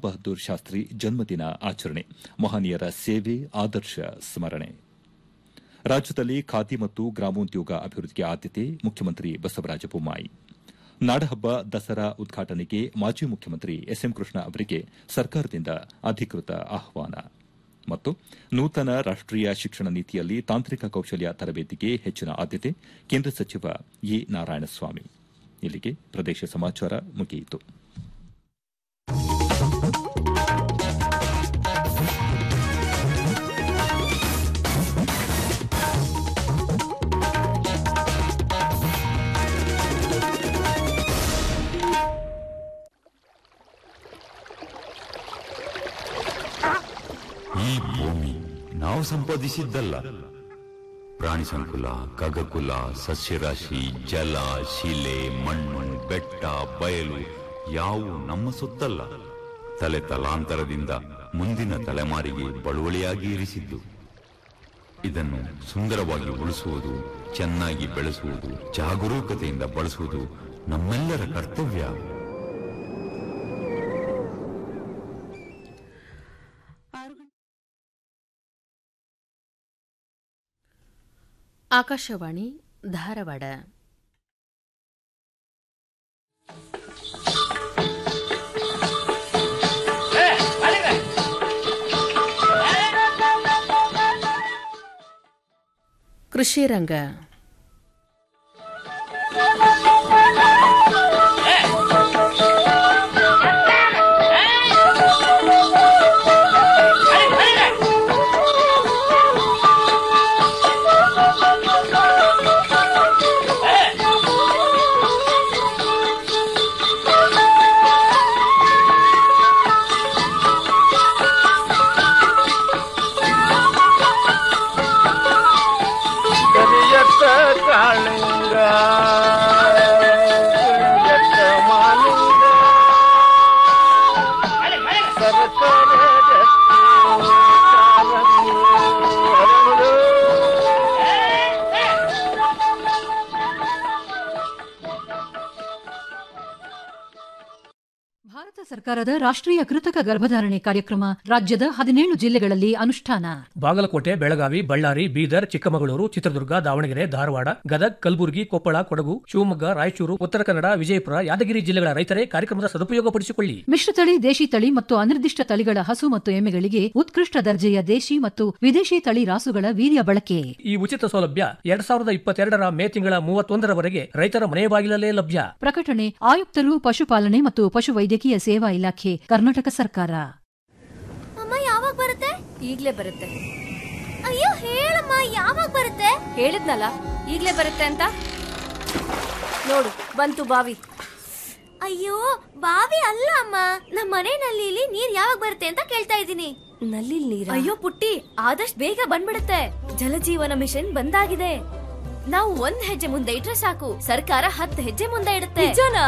ಬಹದ್ದೂರ್ ಶಾಸ್ತ್ರಿ ಜನ್ಮದಿನ ಆಚರಣೆ ಮಹನೀಯರ ಸೇವೆ ಆದರ್ಶ ಸ್ಮರಣೆ ರಾಜ್ಯದಲ್ಲಿ ಖಾದಿ ಮತ್ತು ಗ್ರಾಮೋದ್ಯೋಗ ಅಭಿವೃದ್ಧಿಗೆ ಆದ್ಯತೆ ಮುಖ್ಯಮಂತ್ರಿ ಬಸವರಾಜ ಬೊಮ್ಮಾಯಿ ನಾಡಹಬ್ಬ ದಸರಾ ಉದ್ಘಾಟನೆಗೆ ಮಾಜಿ ಮುಖ್ಯಮಂತ್ರಿ ಎಸ್ಎಂ ಕೃಷ್ಣ ಅವರಿಗೆ ಸರ್ಕಾರದಿಂದ ಅಧಿಕೃತ ಆಹ್ವಾನ ಮತ್ತು ನೂತನ ರಾಷ್ಟೀಯ ಶಿಕ್ಷಣ ನೀತಿಯಲ್ಲಿ ತಾಂತ್ರಿಕ ಕೌಶಲ್ಯ ತರಬೇತಿಗೆ ಹೆಚ್ಚಿನ ಆದ್ಯತೆ ಕೇಂದ್ರ ಸಚಿವ ಇ ನಾರಾಯಣಸ್ವಾಮಿ ಇಲ್ಲಿಗೆ ಪ್ರದೇಶ ಸಮಾಚಾರ ಮುಗಿಯಿತು ಈ ಭೂಮಿ ನಾವು ಸಂಪಾದಿಸಿದ್ದಲ್ಲ ಪ್ರಾಣಿ ಸಂಕುಲ ಖಗಕುಲ ಸಸ್ಯರಾಶಿ ಜಲ ಶಿಲೆ ಮಣ್ಣು ಬೆಟ್ಟ ಬಯಲು ಯಾವು ನಮ್ಮ ಸೊತ್ತಲ್ಲ ತಲೆ ತಲಾಂತರದಿಂದ ಮುಂದಿನ ತಲೆಮಾರಿಗೆ ಬಳುವಳಿಯಾಗಿ ಇರಿಸಿದ್ದು ಇದನ್ನು ಸುಂದರವಾಗಿ ಉಳಿಸುವುದು ಚೆನ್ನಾಗಿ ಬೆಳೆಸುವುದು ಜಾಗರೂಕತೆಯಿಂದ ಬಳಸುವುದು ನಮ್ಮೆಲ್ಲರ ಕರ್ತವ್ಯ ಆಕಾಶವಾಣಿ ಧಾರವಾಡ ಕೃಷಿ ರಂಗ ಕರಿಯತ್ತ ಕಾಳಿಂಗ ಕರಿಯತ್ತ ಮಾಲಿಂಗ ಸರಕಾರ ಭಾರತ ಸರ್ಕಾರದ ರಾಷ್ಟ್ರೀಯ ಕೃತಕ ಗರ್ಭಧಾರಣೆ ಕಾರ್ಯಕ್ರಮ ರಾಜ್ಯದ ಹದಿನೇಳು ಜಿಲ್ಲೆಗಳಲ್ಲಿ ಅನುಷ್ಠಾನ ಬಾಗಲಕೋಟೆ ಬೆಳಗಾವಿ ಬಳ್ಳಾರಿ ಬೀದರ್ ಚಿಕ್ಕಮಗಳೂರು ಚಿತ್ರದುರ್ಗ ದಾವಣಗೆರೆ ಧಾರವಾಡ ಗದಗ್ ಕಲಬುರಗಿ ಕೊಪ್ಪಳ ಕೊಡಗು ಶಿವಮೊಗ್ಗ ರಾಯಚೂರು ಉತ್ತರ ಕನ್ನಡ ವಿಜಯಪುರ ಯಾದಗಿರಿ ಜಿಲ್ಲೆಗಳ ರೈತರೇ ಕಾರ್ಯಕ್ರಮದ ಸದುಪಯೋಗಪಡಿಸಿಕೊಳ್ಳಿ ಮಿಶ್ರತಳಿ ದೇಶಿ ತಳಿ ಮತ್ತು ಅನಿರ್ದಿಷ್ಟ ತಳಿಗಳ ಹಸು ಮತ್ತು ಎಮ್ಮೆಗಳಿಗೆ ಉತ್ಕೃಷ್ಟ ದರ್ಜೆಯ ದೇಶಿ ಮತ್ತು ವಿದೇಶಿ ತಳಿ ರಾಸುಗಳ ವೀರ್ಯ ಬಳಕೆ ಈ ಉಚಿತ ಸೌಲಭ್ಯ ಎರಡ್ ಸಾವಿರದ ಇಪ್ಪತ್ತೆರಡರ ಮೇ ತಿಂಗಳ ಮೂವತ್ತೊಂದರವರೆಗೆ ರೈತರ ಮನೆ ಬಾಗಿಲಲ್ಲೇ ಲಭ್ಯ ಪ್ರಕಟಣೆ ಆಯುಕ್ತರು ಪಶುಪಾಲನೆ ಮತ್ತು ಪಶುವೈದ್ಯಕೀಯ ಸೇವಾ ಇಲಾಖೆ ಕರ್ನಾಟಕ ಸರ್ಕಾರ ಅಮ್ಮ ಯಾವಾಗ ಬರುತ್ತೆ ಈಗ್ಲೇ ಬರುತ್ತೆ ಅಯ್ಯೋ ಹೇಳಮ್ಮ ಯಾವಾಗ ಬರುತ್ತೆ ಹೇಳಿದ್ನಲ್ಲ ಈಗ್ಲೇ ಬರುತ್ತೆ ಅಂತ ನೋಡು ಬಂತು ಬಾವಿ ಅಯ್ಯೋ ಬಾವಿ ಅಲ್ಲ ಅಮ್ಮ ನಮ್ಮ ಮನೆ ನಲ್ಲಿಲಿ ನೀರ್ ಯಾವಾಗ ಬರುತ್ತೆ ಅಂತ ಕೇಳ್ತಾ ಇದ್ದೀನಿ ನಲ್ಲಿ ನೀರ್ ಅಯ್ಯೋ ಪುಟ್ಟಿ ಆದಷ್ಟು ಬೇಗ ಬಂದ್ಬಿಡುತ್ತೆ ಜಲಜೀವನ ಮಿಷನ್ ಬಂದಾಗಿದೆ ನಾವು ಒಂದ್ ಹೆಜ್ಜೆ ಮುಂದೆ ಇಟ್ರೆ ಸಾಕು ಸರ್ಕಾರ ಹತ್ತು ಹೆಜ್ಜೆ ಮುಂದೆ ಇಡುತ್ತೆ ನಿಜನಾ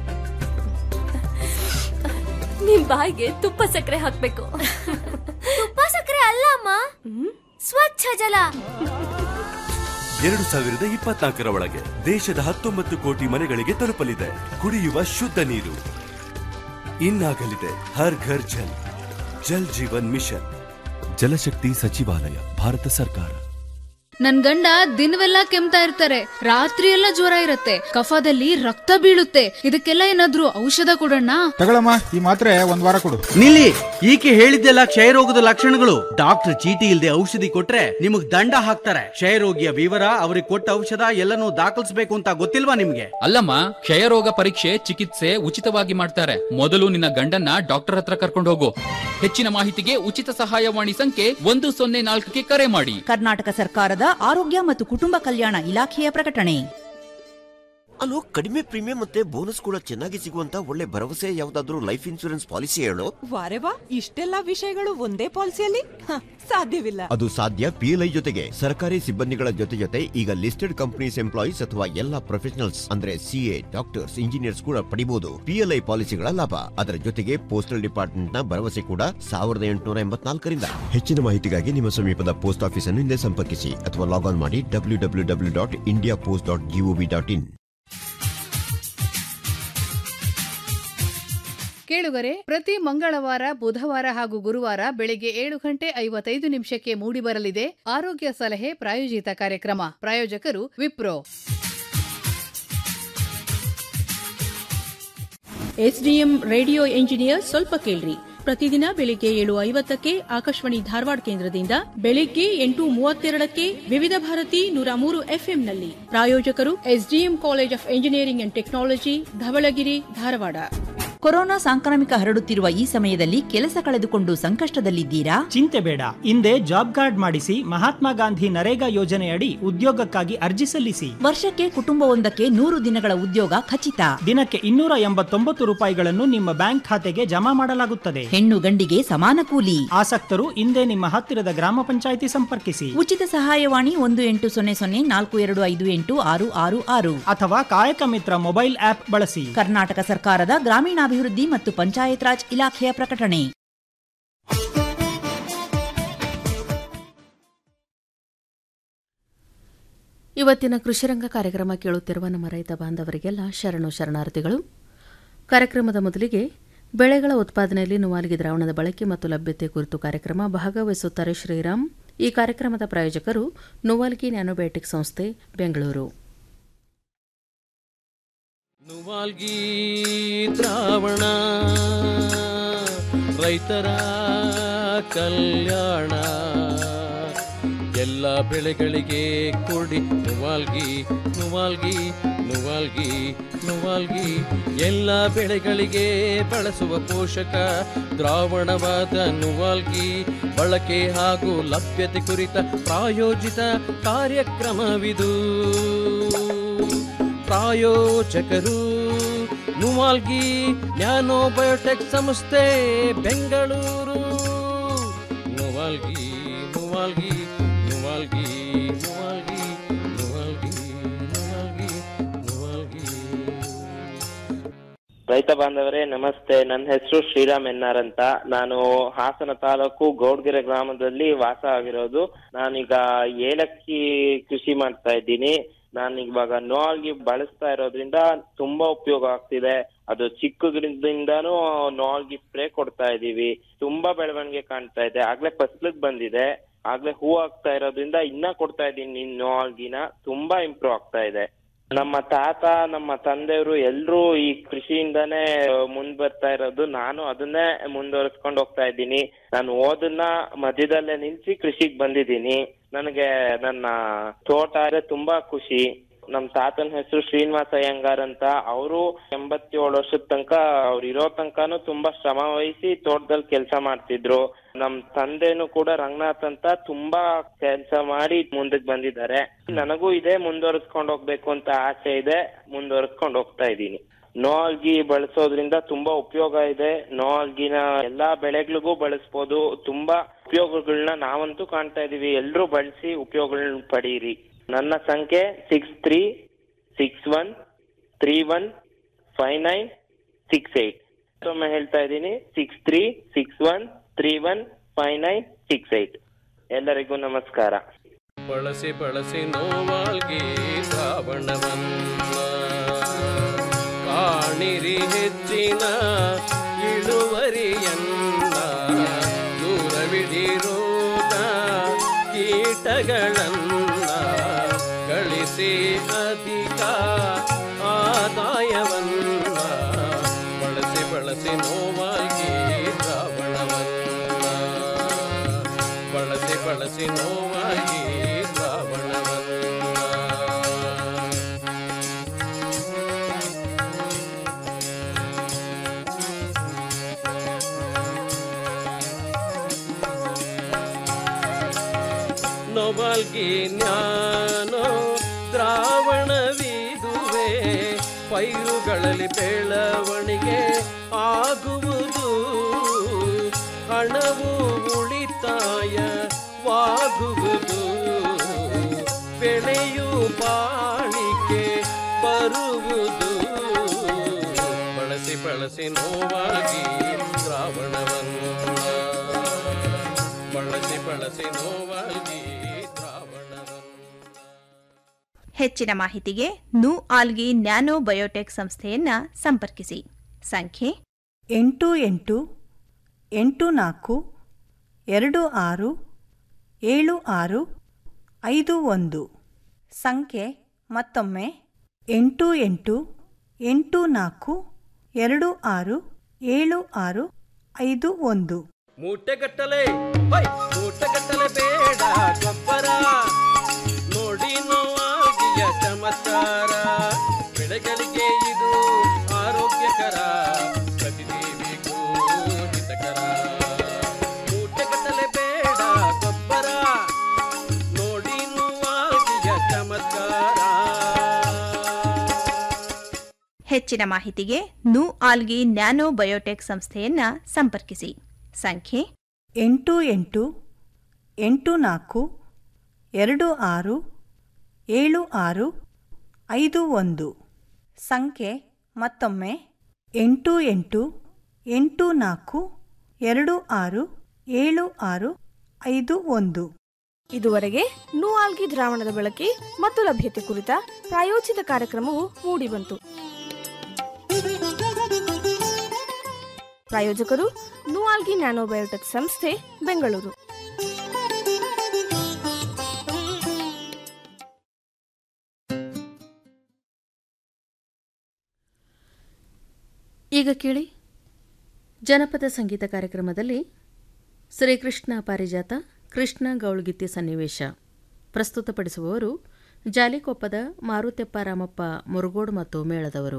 ನಿಮ್ ಬಾಯಿಗೆ ತುಪ್ಪ ಸಕ್ಕರೆ ಹಾಕ್ಬೇಕು ತುಪ್ಪ ಸಕ್ಕರೆ ಅಲ್ಲ ಅಮ್ಮ ಸ್ವಚ್ಛ ಜಲ ಎರಡು ಸಾವಿರದ ಇಪ್ಪತ್ನಾಲ್ಕರ ಒಳಗೆ ದೇಶದ ಹತ್ತೊಂಬತ್ತು ಕೋಟಿ ಮನೆಗಳಿಗೆ ತಲುಪಲಿದೆ ಕುಡಿಯುವ ಶುದ್ಧ ನೀರು ಇನ್ನಾಗಲಿದೆ ಹರ್ ಘರ್ ಜಲ್ ಜಲ್ ಜೀವನ್ ಮಿಷನ್ ಜಲಶಕ್ತಿ ಸಚಿವಾಲಯ ಭಾರತ ಸರ್ಕಾರ ನನ್ ಗಂಡ ದಿನವೆಲ್ಲ ಕೆಮ್ತಾ ಇರ್ತಾರೆ ರಾತ್ರಿ ಎಲ್ಲ ಜ್ವರ ಇರತ್ತೆ ಕಫದಲ್ಲಿ ರಕ್ತ ಬೀಳುತ್ತೆ ಇದಕ್ಕೆಲ್ಲ ಏನಾದ್ರೂ ಔಷಧ ಕೊಡೋಣ ತಗೊಳಮ್ಮ ಈ ಮಾತ್ರೆ ಒಂದ್ ವಾರ ಕೊಡು ನಿಲ್ಲಿ ಈಕೆ ಹೇಳಿದ್ದೆಲ್ಲ ಕ್ಷಯರೋಗದ ಲಕ್ಷಣಗಳು ಡಾಕ್ಟರ್ ಚೀಟಿ ಇಲ್ಲದೆ ಔಷಧಿ ಕೊಟ್ರೆ ನಿಮಗ್ ದಂಡ ಹಾಕ್ತಾರೆ ಕ್ಷಯರೋಗಿಯ ವಿವರ ಅವ್ರಿಗೆ ಕೊಟ್ಟ ಔಷಧ ಎಲ್ಲನೂ ದಾಖಲಿಸಬೇಕು ಅಂತ ಗೊತ್ತಿಲ್ವಾ ನಿಮ್ಗೆ ಅಲ್ಲಮ್ಮ ಕ್ಷಯರೋಗ ಪರೀಕ್ಷೆ ಚಿಕಿತ್ಸೆ ಉಚಿತವಾಗಿ ಮಾಡ್ತಾರೆ ಮೊದಲು ನಿನ್ನ ಗಂಡನ್ನ ಡಾಕ್ಟರ್ ಹತ್ರ ಕರ್ಕೊಂಡು ಹೋಗು ಹೆಚ್ಚಿನ ಮಾಹಿತಿಗೆ ಉಚಿತ ಸಹಾಯವಾಣಿ ಸಂಖ್ಯೆ ಒಂದು ಸೊನ್ನೆ ನಾಲ್ಕಕ್ಕೆ ಕರೆ ಮಾಡಿ ಕರ್ನಾಟಕ ಸರ್ಕಾರದ ಆರೋಗ್ಯ ಮತ್ತು ಕುಟುಂಬ ಕಲ್ಯಾಣ ಇಲಾಖೆಯ ಪ್ರಕಟಣೆ ಅಲ್ಲೋ ಕಡಿಮೆ ಪ್ರೀಮಿಯಂ ಮತ್ತೆ ಬೋನಸ್ ಕೂಡ ಚೆನ್ನಾಗಿ ಸಿಗುವಂತ ಒಳ್ಳೆ ಭರವಸೆ ಯಾವ್ದಾದ್ರು ಲೈಫ್ ಇನ್ಶೂರೆನ್ಸ್ ಪಾಲಿಸಿ ಹೇಳು ವಾರೆ ವಾ ಇಷ್ಟೆಲ್ಲಾ ವಿಷಯಗಳು ಒಂದೇ ಪಾಲಿಸಿಯಲ್ಲಿ ಹ, ಸಾಧ್ಯವಿಲ್ಲ ಅದು ಸಾಧ್ಯ ಪಿಎಲ್ಐ ಜೊತೆಗೆ ಸರ್ಕಾರಿ ಸಿಬ್ಬಂದಿಗಳ ಜೊತೆ ಜೊತೆ ಈಗ ಲಿಸ್ಟೆಡ್ ಕಂಪನೀಸ್ ಎಂಪ್ಲಾಯೀಸ್ ಅಥವಾ ಎಲ್ಲಾ ಪ್ರೊಫೆಷನಲ್ಸ್ ಅಂದ್ರೆ ಸಿಎ ಡಾಕ್ಟರ್ಸ್ ಇಂಜಿನಿಯರ್ಸ್ ಕೂಡ ಪಡಿಬಹುದು ಪಿಎಲ್ಐ ಪಾಲಿಸಿಗಳ ಲಾಭ ಅದರ ಜೊತೆಗೆ ಪೋಸ್ಟಲ್ ಡಿಪಾರ್ಟ್ಮೆಂಟ್ ನ ಭರವಸೆ ಕೂಡ ಸಾವಿರದ ಎಂಟುನೂರ ಎಂಬತ್ನಾಲ್ಕರಿಂದ ಹೆಚ್ಚಿನ ಮಾಹಿತಿಗಾಗಿ ನಿಮ್ಮ ಸಮೀಪದ ಪೋಸ್ಟ್ ಆಫೀಸ್ ಅನ್ನು ಹಿಂದೆ ಸಂಪರ್ಕಿಸಿ ಅಥವಾ ಲಾಗ್ ಆನ್ ಮಾಡಿ W W W dot India Post dot gov dot in ಕೇಳುಗರೆ ಪ್ರತಿ ಮಂಗಳವಾರ ಬುಧವಾರ ಹಾಗೂ ಗುರುವಾರ ಬೆಳಿಗ್ಗೆ ಏಳು ಗಂಟೆ ಐವತ್ತೈದು ನಿಮಿಷಕ್ಕೆ ಮೂಡಿಬರಲಿದೆ ಆರೋಗ್ಯ ಸಲಹೆ ಪ್ರಾಯೋಜಿತ ಕಾರ್ಯಕ್ರಮ ಪ್ರಾಯೋಜಕರು ವಿಪ್ರೋ ಎಸ್ಡಿಎಂ ರೇಡಿಯೋ ಎಂಜಿನಿಯರ್ ಸ್ವಲ್ಪ ಕೇಳ್ರಿ ಪ್ರತಿದಿನ ಬೆಳಿಗ್ಗೆ ಏಳು ಐವತ್ತಕ್ಕೆ ಆಕಾಶವಾಣಿ ಧಾರವಾಡ ಕೇಂದ್ರದಿಂದ ಬೆಳಿಗ್ಗೆ ಎಂಟು ಮೂವತ್ತೆರಡಕ್ಕೆ ವಿವಿಧ ಭಾರತಿ ನೂರ ಮೂರು ಎಫ್ಎಂನಲ್ಲಿ ಪ್ರಾಯೋಜಕರು SDM college of engineering and technology Dhavalagiri Dharwad corona ಸಾಂಕ್ರಾಮಿಕ ಹರಡುತ್ತಿರುವ ಈ ಸಮಯದಲ್ಲಿ ಕೆಲಸ ಕಳೆದುಕೊಂಡು ಸಂಕಷ್ಟದಲ್ಲಿದ್ದೀರಾ ಚಿಂತೆ ಬೇಡ ಹಿಂದೆ ಜಾಬ್ ಕಾರ್ಡ್ ಮಾಡಿಸಿ ಮಹಾತ್ಮ ಗಾಂಧಿ ನರೇಗಾ ಯೋಜನೆಯಡಿ ಉದ್ಯೋಗಕ್ಕಾಗಿ ಅರ್ಜಿ ಸಲ್ಲಿಸಿ ವರ್ಷಕ್ಕೆ ಕುಟುಂಬವೊಂದಕ್ಕೆ ನೂರು ದಿನಗಳ ಉದ್ಯೋಗ ಖಚಿತ ದಿನಕ್ಕೆ ಇನ್ನೂರ ಎಂಬತ್ತೊಂಬತ್ತು ರೂಪಾಯಿಗಳನ್ನು ನಿಮ್ಮ ಬ್ಯಾಂಕ್ ಖಾತೆಗೆ ಜಮಾ ಮಾಡಲಾಗುತ್ತದೆ ಹೆಣ್ಣು ಗಂಡಿಗೆ ಸಮಾನ ಕೂಲಿ ಆಸಕ್ತರು ಹಿಂದೆ ನಿಮ್ಮ ಹತ್ತಿರದ ಗ್ರಾಮ ಪಂಚಾಯಿತಿ ಸಂಪರ್ಕಿಸಿ ಉಚಿತ ಸಹಾಯವಾಣಿ ಒಂದು ಎಂಟು ಸೊನ್ನೆ ಸೊನ್ನೆ ನಾಲ್ಕು ಎರಡು ಐದು ಎಂಟು ಆರು ಆರು ಆರು ಅಥವಾ ಕಾಯಕ ಮಿತ್ರ ಮೊಬೈಲ್ ಆಪ್ ಬಳಸಿ ಕರ್ನಾಟಕ ಸರ್ಕಾರದ ಗ್ರಾಮೀಣಾಭಿವೃದ್ಧಿ ಮತ್ತು ಪಂಚಾಯತ್ ರಾಜ್ ಇಲಾಖೆಯ ಪ್ರಕಟಣೆ ಇವತ್ತಿನ ಕೃಷಿರಂಗ ಕಾರ್ಯಕ್ರಮ ಕೇಳುತ್ತಿರುವ ನಮ್ಮ ರೈತ ಬಾಂಧವರಿಗೆಲ್ಲ ಶರಣು ಶರಣಾರ್ಥಿಗಳು ಕಾರ್ಯಕ್ರಮದ ಮೊದಲಿಗೆ ಬೆಳೆಗಳ ಉತ್ಪಾದನೆಯಲ್ಲಿ ನುವಾಲಿಗೆ ದ್ರಾವಣದ ಬಳಕೆ ಮತ್ತು ಲಭ್ಯತೆ ಕುರಿತು ಕಾರ್ಯಕ್ರಮ ಭಾಗವಹಿಸುತ್ತಾರೆ ಶ್ರೀರಾಮ್ ಈ ಕಾರ್ಯಕ್ರಮದ ಪ್ರಾಯೋಜಕರು ನುವಾಲ್ಗಿ ನ್ಯಾನೋಬಯೋಟಿಕ್ ಸಂಸ್ಥೆ ಬೆಂಗಳೂರು ನುವಾಲ್ಗಿ ದ್ರಾವಣ ರೈತರ ಕಲ್ಯಾಣ ಎಲ್ಲ ಬೆಳೆಗಳಿಗೆ ಕೊಡಿ ನುವಾಲ್ಗಿ ನುವಾಲ್ಗಿ ನುವಾಲ್ಗಿ ನುವಾಲ್ಗಿ ಎಲ್ಲ ಬೆಳೆಗಳಿಗೆ ಬಳಸುವ ಪೋಷಕ ದ್ರಾವಣವಾದ ನುವಾಲ್ಗಿ ಬಳಕೆ ಹಾಗೂ ಲಭ್ಯತೆ ಕುರಿತ ಪ್ರಾಯೋಜಿತ ಕಾರ್ಯಕ್ರಮವಿದು ಪ್ರಾಯೋಜಕರು ನುವಾಲ್ಗಿ ನ್ಯಾನೋ ಬಯೋಟೆಕ್ ಸಂಸ್ಥೆ ಬೆಂಗಳೂರು ನುವಾಲ್ಗಿ ನುವಾಲ್ಗಿ ನುವಾಲ್ಗಿ ನುವಾಲ್ಗಿ ನುವಾಲ್ಗಿ ನುವಾಲ್ಗಿ ನುವಾಲ್ಗಿ ರೈತ ಬಾಂಧವರೇ ನಮಸ್ತೆ ನನ್ನ ಹೆಸರು ಶ್ರೀರಾಮ್ ಎನ್ನಾರ್ ಅಂತ ನಾನು ಹಾಸನ ತಾಲೂಕು ಗೌಡ್ಗೆರೆ ಗ್ರಾಮದಲ್ಲಿ ವಾಸ ಆಗಿರೋದು ನಾನೀಗ ಏಲಕ್ಕಿ ಕೃಷಿ ಮಾಡ್ತಾ ಇದ್ದೀನಿ ನಾನು ಇವಾಗ ನೋಲ್ಗಿ ಬಳಸ್ತಾ ಇರೋದ್ರಿಂದ ತುಂಬಾ ಉಪಯೋಗ ಆಗ್ತಿದೆ ಅದು ಚಿಕ್ಕ ಗಿಡದಿಂದಾನು ನೋಲ್ಗಿ ಸ್ಪ್ರೇ ಕೊಡ್ತಾ ಇದೀವಿ ತುಂಬಾ ಬೆಳವಣಿಗೆ ಕಾಣ್ತಾ ಇದೆ ಆಗ್ಲೇ ಫಸ್ಲಿಗ್ ಬಂದಿದೆ ಆಗ್ಲೇ ಹೂ ಆಗ್ತಾ ಇರೋದ್ರಿಂದ ಇನ್ನ ಕೊಡ್ತಾ ಇದೀನಿ ನೋಲ್ಗಿನ ತುಂಬಾ ಇಂಪ್ರೂವ್ ಆಗ್ತಾ ಇದೆ ನಮ್ಮ ತಾತ ನಮ್ಮ ತಂದೆಯವರು ಎಲ್ರೂ ಈ ಕೃಷಿಯಿಂದಾನೇ ಮುಂದ್ ಬರ್ತಾ ಇರೋದು ನಾನು ಅದನ್ನೇ ಮುಂದುವರಿಸ್ಕೊಂಡು ಹೋಗ್ತಾ ಇದ್ದೀನಿ ನಾನು ಓದನ್ನ ಮಧ್ಯದಲ್ಲೇ ನಿಲ್ಸಿ ಕೃಷಿಗ್ ಬಂದಿದ್ದೀನಿ ನನಗೆ ನನ್ನ ತೋಟ ಅಂದ್ರೆ ತುಂಬಾ ಖುಷಿ ನಮ್ ತಾತನ ಹೆಸರು ಶ್ರೀನಿವಾಸ ಅಯ್ಯಂಗಾರ್ ಅಂತ ಅವರು ಎಂಬತ್ತೇಳು ವರ್ಷದ ತನಕ ಅವ್ರು ಇರೋ ತನಕನು ತುಂಬಾ ಶ್ರಮ ವಹಿಸಿ ತೋಟದಲ್ಲಿ ಕೆಲಸ ಮಾಡ್ತಿದ್ರು ನಮ್ ತಂದೆನು ಕೂಡ ರಂಗನಾಥ್ ಅಂತ ತುಂಬಾ ಕೆಲಸ ಮಾಡಿ ಮುಂದಕ್ಕೆ ಬಂದಿದ್ದಾರೆ ನನಗೂ ಇದೇ ಮುಂದುವರಿಸ್ಕೊಂಡು ಹೋಗ್ಬೇಕು ಅಂತ ಆಸೆ ಇದೆ ಮುಂದುವರಿಸ್ಕೊಂಡು ಹೋಗ್ತಾ ಇದ್ದೀನಿ ನೋಲ್ಗಿ ಬಳಸೋದ್ರಿಂದ ತುಂಬಾ ಉಪಯೋಗ ಇದೆ ನೋಲ್ಗಿನ ಎಲ್ಲಾ ಬೆಳೆಗಳಿಗೂ ಬಳಸ್ಬೋದು ತುಂಬಾ ಉಪಯೋಗಗಳನ್ನ ನಾವಂತೂ ಕಾಣ್ತಾ ಇದೀವಿ ಎಲ್ರೂ ಬಳಸಿ ಉಪಯೋಗಗಳನ್ನ ಪಡೀರಿ ನನ್ನ ಸಂಖ್ಯೆ six three six one three one five nine six eight ಮತ್ತೊಮ್ಮೆ ಹೇಳ್ತಾ ಇದ್ದೀನಿ six three six one three one five nine six eight ಎಲ್ಲರಿಗೂ ನಮಸ್ಕಾರ ಬಳಸಿ ಬಳಸಿ ನೋವಾಲ್ಗಿ ಶ್ರಾವಣವನ್ನ ಕಾಣಿರಿ ಹೆಚ್ಚಿನ ಇಳುವರಿಯನ್ನ ದೂರವಿಡಿರೋದ ಕೀಟಗಳನ್ನ ಗಳಿಸಿ ಅಧಿಕ ಆದಾಯವನ್ನ ಬಳಸಿ ಬಳಸಿ ನೋವಾಗಿ ದ್ರಾವಣವನ್ನ ಬಳಸಿ ಬಳಸಿ ನೋವಾಗಿ ದ್ರಾವಣವನ್ನ ನೊಬಲ್ಗಿ ಜ್ಞಾನೋ ದ್ರಾವಣವಿದುವೆ ಪೈರುಗಳಲ್ಲಿ ಬೆಳವಣಿಗೆ ಆಗುವುದು ಹಣವು ಉಳಿತಾಯವಾಗುವುದು ಬೆಳೆಯು ಬಾಳಿಕೆ ಬರುವುದು ಬಳಸಿ ಬಳಸಿ ನೋವಾಗಿ ದ್ರಾವಣವನ್ನು ಬಳಸಿ ಬಳಸಿ ನೋವಾಗಿ ಹೆಚ್ಚಿನ ಮಾಹಿತಿಗೆ ನು ಆಲ್ಗಿ ನ್ಯಾನೋ ಬಯೋಟೆಕ್ ಸಂಸ್ಥೆಯನ್ನ ಸಂಪರ್ಕಿಸಿ ಸಂಖ್ಯೆ ಎಂಟು ಎಂಟು ಎಂಟು ನಾಲ್ಕು ಎರಡು ಆರು ಏಳು ಆರು ಐದು ಒಂದು ಸಂಖ್ಯೆ ಮತ್ತೊಮ್ಮೆ ಎಂಟು ಎಂಟು ಎಂಟು ನಾಲ್ಕು ಎರಡು ಆರು ಏಳು ಆರು ಐದು ಒಂದು ಮೂಟೆಗಟ್ಟಲೆ ಹೈ ಮೂಟೆಗಟ್ಟಲೆ ಬೇಡ ಗೊಬ್ಬರ ನೋಡಿ ನೋವಾಗಿಯ ಚಮತ್ಕಾರ ಬೆಳೆಗಳಿಗೆ ಇದು ಆರೋಗ್ಯಕರ ಪ್ರತಿದೇವಿಗೂ ಹಿತಕರ ಮೂಟೆಗಟ್ಟಲೆ ಬೇಡ ಗೊಬ್ಬರ ನೋಡಿ ನೋವಾಗಿಯ ಚಮತ್ಕಾರ ಹೆಚ್ಚಿನ ಮಾಹಿತಿಗೆ ನು ಆಲ್ಗಿ ನ್ಯಾನೋ ಬಯೋಟೆಕ್ ಸಂಸ್ಥೆಯನ್ನ ಸಂಪರ್ಕಿಸಿ ಸಂಖ್ಯೆ ಎಂಟು ಎಂಟು ಎಂಟು ನಾಲ್ಕು ಎರಡು ಆರು ಏಳು ಆರು ಐದು ಒಂದು ಸಂಖ್ಯೆ ಮತ್ತೊಮ್ಮೆ ಎಂಟು ಎಂಟು ಎಂಟು ನಾಲ್ಕು ಎರಡು ಆರು ಏಳು ಆರು ಐದು ಒಂದು ಇದುವರೆಗೆ ನೂಆಲ್ಗಿ ದ್ರಾವಣದ ಬಳಕೆ ಮತ್ತು ಲಭ್ಯತೆ ಕುರಿತ ಪ್ರಾಯೋಜಿತ ಕಾರ್ಯಕ್ರಮವು ಮೂಡಿಬಂತು ಪ್ರಾಯೋಜಕರು ನೂಆಲ್ಗಿ ನ್ಯಾನೋಬಯೋಟೆಕ್ ಸಂಸ್ಥೆ ಬೆಂಗಳೂರು ಈಗ ಕೇಳಿ ಜನಪದ ಸಂಗೀತ ಕಾರ್ಯಕ್ರಮದಲ್ಲಿ ಶ್ರೀಕೃಷ್ಣ ಪಾರಿಜಾತ ಕೃಷ್ಣ ಗೌಳ್ಗಿತ್ತಿ ಸನ್ನಿವೇಶ ಪ್ರಸ್ತುತಪಡಿಸುವವರು ಜಾಲಿಕೊಪ್ಪದ ಮಾರುತ್ಯಪ್ಪ ರಾಮಪ್ಪ ಮುರುಗೋಡ್ ಮತ್ತು ಮೇಳದವರು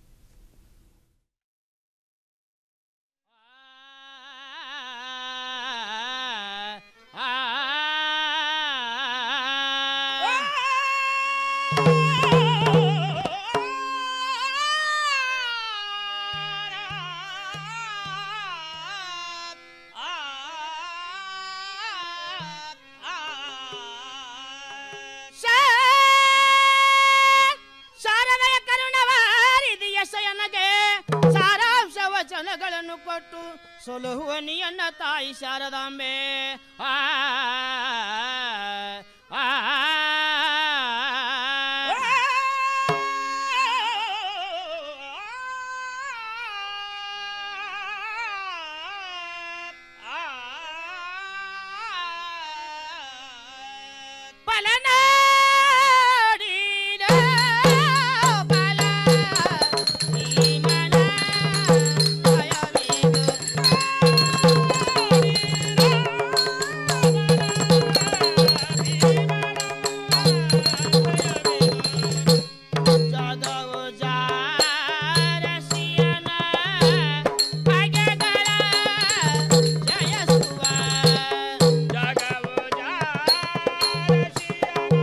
ಶಾರದಯ ಕರುಣವಾರಿದಿಯ ಶಯನಗೆ ಸಾರಾಂಶ ವಚನಗಳನ್ನು ಕೊಟ್ಟು ಸೊಲಹುವ ನಿಯನ್ನ ತಾಯಿ ಶಾರದಾಂಬೆ ಆ ಆ, ಬಲನಾಡಿದ ಬಲ ಜಾದವ ಜಾರಸಿಯನ ಬಗೆಗಳ ಜಯಸುವ ಜಾಗವ ಜಾರಸಿಯನ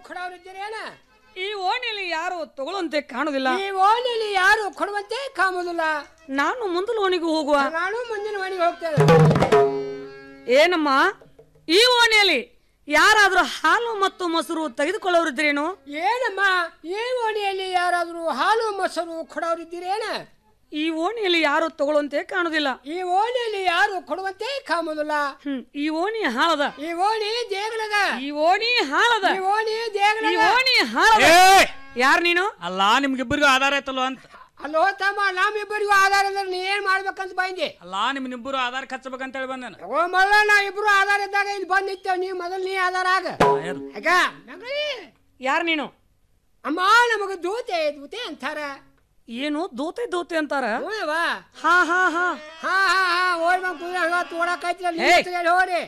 ಕೊಡೋರಿದ್ದೀರೇನ ಈ ಓಣಿಯಲ್ಲಿ ಯಾರು ತಗೊಳ್ಳಂತೆ ಕಾಣುದಿಲ್ಲ ಈ ಓಣಿಯಲ್ಲಿ ಯಾರು ಕೊಡುವಂತೆ ಕಾಮುದಿಲ್ಲ ನಾನು ಮುಂದಿನ ಓಣಿಗೆ ಹೋಗುವ ನಾನು ಮುಂದಿನ ಮನೆಗೆ ಹೋಗ್ತೇನೆ ಏನಮ್ಮ ಈ ಓಣಿಯಲ್ಲಿ ಯಾರಾದ್ರೂ ಹಾಲು ಮತ್ತು ಮೊಸರು ತೆಗೆದುಕೊಳ್ಳೋರಿದ್ರೇನು ಏನಮ್ಮ ಈ ಓಣಿಯಲ್ಲಿ ಯಾರಾದರೂ ಹಾಲು ಮೊಸರು ಕೊಡೋರಿದ್ದೀರೇನ ಈ ಓಣಿಯಲ್ಲಿ ಯಾರು ತಗೊಳ್ಳಂತೆ ಕಾಣುದಿಲ್ಲ ಈ ಓಣಿಯಲ್ಲಿ ಯಾರು ಕೊಡುವಂತೆ ಕಾಮುದಿಲ್ಲ ಹ್ಮ್ ಈ ಓಣಿ ಹಾಳದ ಈ ಓಣಿ ದೇಗಲದ ಈ ಓಣಿ ಹಾಳದ ಈ ಓಣಿ ದೇಗಲದ ಈ ಓಣಿ ಹಾಳದ ಯಾರ್ ನೀನು ಅಲ್ಲ ನಿಮ್ಗಿಬ್ಬರಿಗೂ ಆಧಾರ ಐತಲ್ವ ಅಂತ ಅಲ್ಲೋ ತಮ್ಮ ನಮ್ಮಿಬ್ಬರಿಗೂ ಆಧಾರ ಅಂದ್ರೆ ನೀ ಏನ್ ಮಾಡ್ಬೇಕಂತ ಬಂದೆ ಅಲ್ಲ ನಿಮ್ಮಿಬ್ಬರು ಆಧಾರ ಖರ್ಚಬೇಕಂತ ಹೇಳಿ ಬಂದೇನ ಓ ಮಲ್ಲ ನಾ ಇಬ್ರು ಆಧಾರ ಇದ್ದಾಗ ಇಲ್ಲಿ ಬಂದ್ ನಿಂತೇವ್ ನೀ ಮೊದಲು ನೀ ಆಧಾರ ಆಗ ಆಗ ಯಾರ್ ನೀನು ಅಮ್ಮ ನಮಗ ದೂತೆ ದೂತೆ ಅಂತಾರ ಏನು ದೋತೆ ದೋತೆ ಅಂತಾರ ಹ್ಞೂಯವ್ವ. ಹಾ ಹಾ ಹಾ ಹಾ ಹಾ ಹಾ ಓಡ್ ಬಂದ್ ಕುಂದ್ರ ತೋಡಕೈತಿ ಹೇ. ಹೋರಿ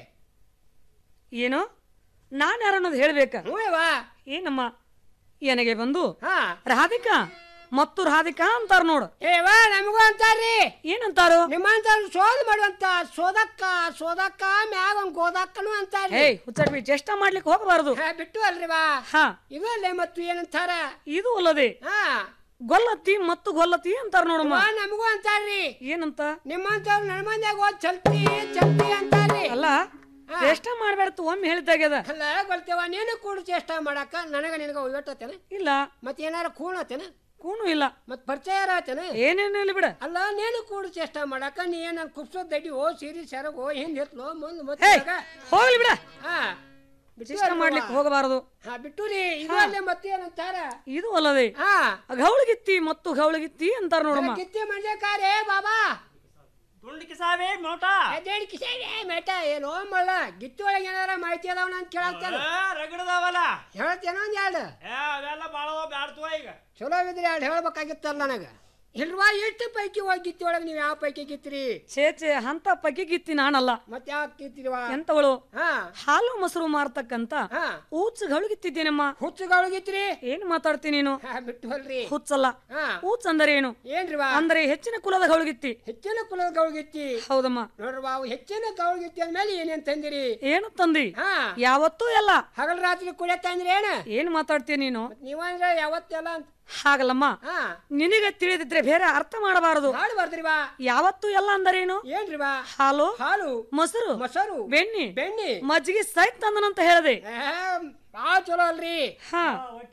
ಏನು ನಾನು ಯಾರನ್ನೋದು ಹೇಳ್ಬೇಕ ಹ್ಞೂಯವ್ವ. ಏನಮ್ಮ ನನಗೆ ಬಂದು ಹಾ ರಾಧಿಕಾ ಮತ್ತು ರಾಧಿಕಾ ಅಂತಾರ ನೋಡು ಏವ ನಮಗೂ ಅಂತಾರ್ರಿ ಏನಂತಾರು ನಿಮ್ಮಂತ ಶೋಧ ಮಾಡುವಂತ ಸೋದಕ್ಕ ಸೋದಕ್ಕ ಮ್ಯಾಗ ಒಂದ್ ಗೋದಕ್ಕನು ಅಂತಾರ್ರಿ ಹೇ ಹುಚ್ಚಟ್ವಿ ಚೇಷ್ಟ ಮಾಡ್ಲಿಕ್ಕೆ ಹೋಗಬಾರದು ಹಾ, ಬಿಟ್ಟು ಅಲ್ರಿ ಬಾ ಹಾ ಇದು ಅಲ್ಲೇ ಮತ್ತು ಏನಂತಾರ ಇದು ಅಲ್ಲದೆ ಹಾ ಗೊಲ್ಲತ್ತಿ ಮತ್ತು ಗೊಲ್ಲತ್ತಿ ಅಂತಾರ ನೋಡಮ್ಮ ಅವ್ವ, ನಮಗೂ ಅಂತಾರ್ರಿ ಏನಂತ ನಿಮ್ಮಂತವ್ರು ನನ್ನ ಮಂದ್ಯಾಗ ಹೋದ್ ಚಲ್ತಿ ಚಲ್ತಿ ಅಂತಾರ್ರಿ ಅಲ್ಲ ಚೇಷ್ಟ ಮಾಡ್ಬೇಡತ್ತು ಒಮ್ಮೆ ಹೇಳಿದ್ದಾಗ್ಯದ ಅಲ್ಲ ಗೊತ್ತೇವ ನೀನು ಕೂಡ ಚೇಷ್ಟ ಮಾಡಾಕ ನನಗ ನಿನಗ ಒಯ್ಯಟ್ಟತೇನ ಇಲ್ಲ ಮತ್ ಏನಾರ ಕೂಣತೇನ ಕೂನು ಇಲ್ಲ ಮತ್ ಪರಿಚಯ ಇರತೇನ ಏನೇನು ಇಲ್ಲ ಬಿಡ ಅಲ್ಲ ನೀನು ಕೂಡ ಚೇಷ್ಟ ಮಾಡಾಕ ನೀ ಏನ್ ಕುಪ್ಸೋ ದಡ್ಡಿ ಓ ಸೀರಿ ಸೆರಗ್ ಓ ಹಿಂದ್ ಎತ್ಲೋ ಮುಂದ್ ಹೇ ಮತ್ತೆ ಹೋಗ್ಲಿ ಬಿಡ ಹಾ ಚೇಷ್ಟ ಮಾಡ್ಲಿಕ್ಕೆ ಹೋಗಬಾರದು ಹಾ ಬಿಟ್ಟು ರೀ ಇದು ಅಲ್ಲೇ ಮತ್ತೆ ಏನಂತಾರ ಇದು ಅಲ್ಲದೆ ಹಾ ಗೌಳಗಿತ್ತಿ ಮತ್ತು ಗೌಳಗಿತ್ತಿ ಅಂತಾರ ನೋಡಮ್ಮ ಕಿತ್ತಿ ಮಂಜೆ ಕಾರೇ ಬಾಬಾ ತುಂಡಿಕಿ ಸಾವೇ ಮೋಟ ಅದೇಳಿ ಕಿಸೇನೆ ಮೇಟ ಏನೋ ಮಳ್ಳ ಗಿತ್ತಿ ಒಳಗೆ ಏನಾರ ಮಾಹಿತಿ ಅದಾವನ ಅಂತ ಕೇಳತ್ತೇನ ರಗಡದವಲ್ಲ ಹೇಳ್ತೇನೋ ಒಂದ್ ಎರಡು ಏ ಅವೆಲ್ಲ ಬಾಳವ ಬ್ಯಾಡ್ತವ ಈಗ ಚಲೋ ಇದ್ರೆ ಎರಡು ಹೇಳ್ಬೇಕಾಗಿತ್ತಲ್ಲ ನನಗ ಇಲ್ವಾ ಎಷ್ಟು ಪೈಕಿ ಹೋಗಿ ಗಿತ್ತಿ ಒಳಗೆ ನೀವು ಯಾವ ಪೈಕಿ ಗಿತ್ರಿ ಛೇ ಛೇ ಅಂತ ಪಗ್ಗೆ ಗಿತ್ತಿ ನಾನಲ್ಲ ಮತ್ತೆ ಯಾವ ಗಿತ್ತಿರಿವಾ ಎಂತವಳು ಹಾ ಹಾಲು ಮೊಸರು ಮಾರ್ತಕ್ಕಂತ ಹಾ ಹುಚ್ಚ ಗೌಳಗಿತ್ತಿದ್ದೇನಮ್ಮ ಹುಚ್ಚುಗಳು ಗಿತ್ರಿ ಏನ್ ಮಾತಾಡ್ತೀನಿ ನೀನು ಹಾ ಬಿಟ್ಟು ಹೊಲ್ರಿ ಹುಚ್ಚಲ್ಲ ಹಾ ಹುಚ್ಚ ಅಂದರೆ ಏನು ಏನ್ರಿವಾ ಅಂದ್ರೆ ಹೆಚ್ಚಿನ ಕುಲದ ಗೌಳಗಿತ್ತಿ ಹೆಚ್ಚಿನ ಕುಲದ ಗೌಳ್ಗಿತ್ತಿ ಹೌದಮ್ಮ ನೋಡ್ರವಾ ಅವು ಹೆಚ್ಚಿನ ಗೌಳ್ಗಿತ್ತಿ ಅಂದ್ಮೇಲೆ ಏನೇನ್ ತಂದಿರಿ ಏನು ತಂದಿ ಹಾ ಯಾವತ್ತೂ ಎಲ್ಲ ಹಗಲ್ ರಾತ್ರಿ ಕುಡಿಯತ್ತ ಅಂದ್ರೆ ಏನ ಏನ್ ಮಾತಾಡ್ತೀಯ ನೀನು ನೀವಂದ್ರೆ ಯಾವತ್ತೆಲ್ಲ ಅಂತ ಹಾಗಲ್ಲಮ್ಮ ಹಾ ನಿನಗೆ ತಿಳಿದಿದ್ರೆ ಬೇರೆ ಅರ್ಥ ಮಾಡಬಾರದು ಮಾಡ್ಬಾರ್ದ್ರಿವಾ ಯಾವತ್ತೂ ಎಲ್ಲ ಅಂದರೇನು ಏನ್ರಿವಾ ಹಾಲು ಹಾಲು ಮೊಸರು ಮೊಸರು ಬೆಣ್ಣಿ ಬೆಣ್ಣಿ ಮಜ್ಜಿಗೆ ಸಹಿತ ತಂದನಂತ ಹೇಳ್ದೆ ಭಾಳ ಚಲೋ ಅಲ್ರಿ ಹಾ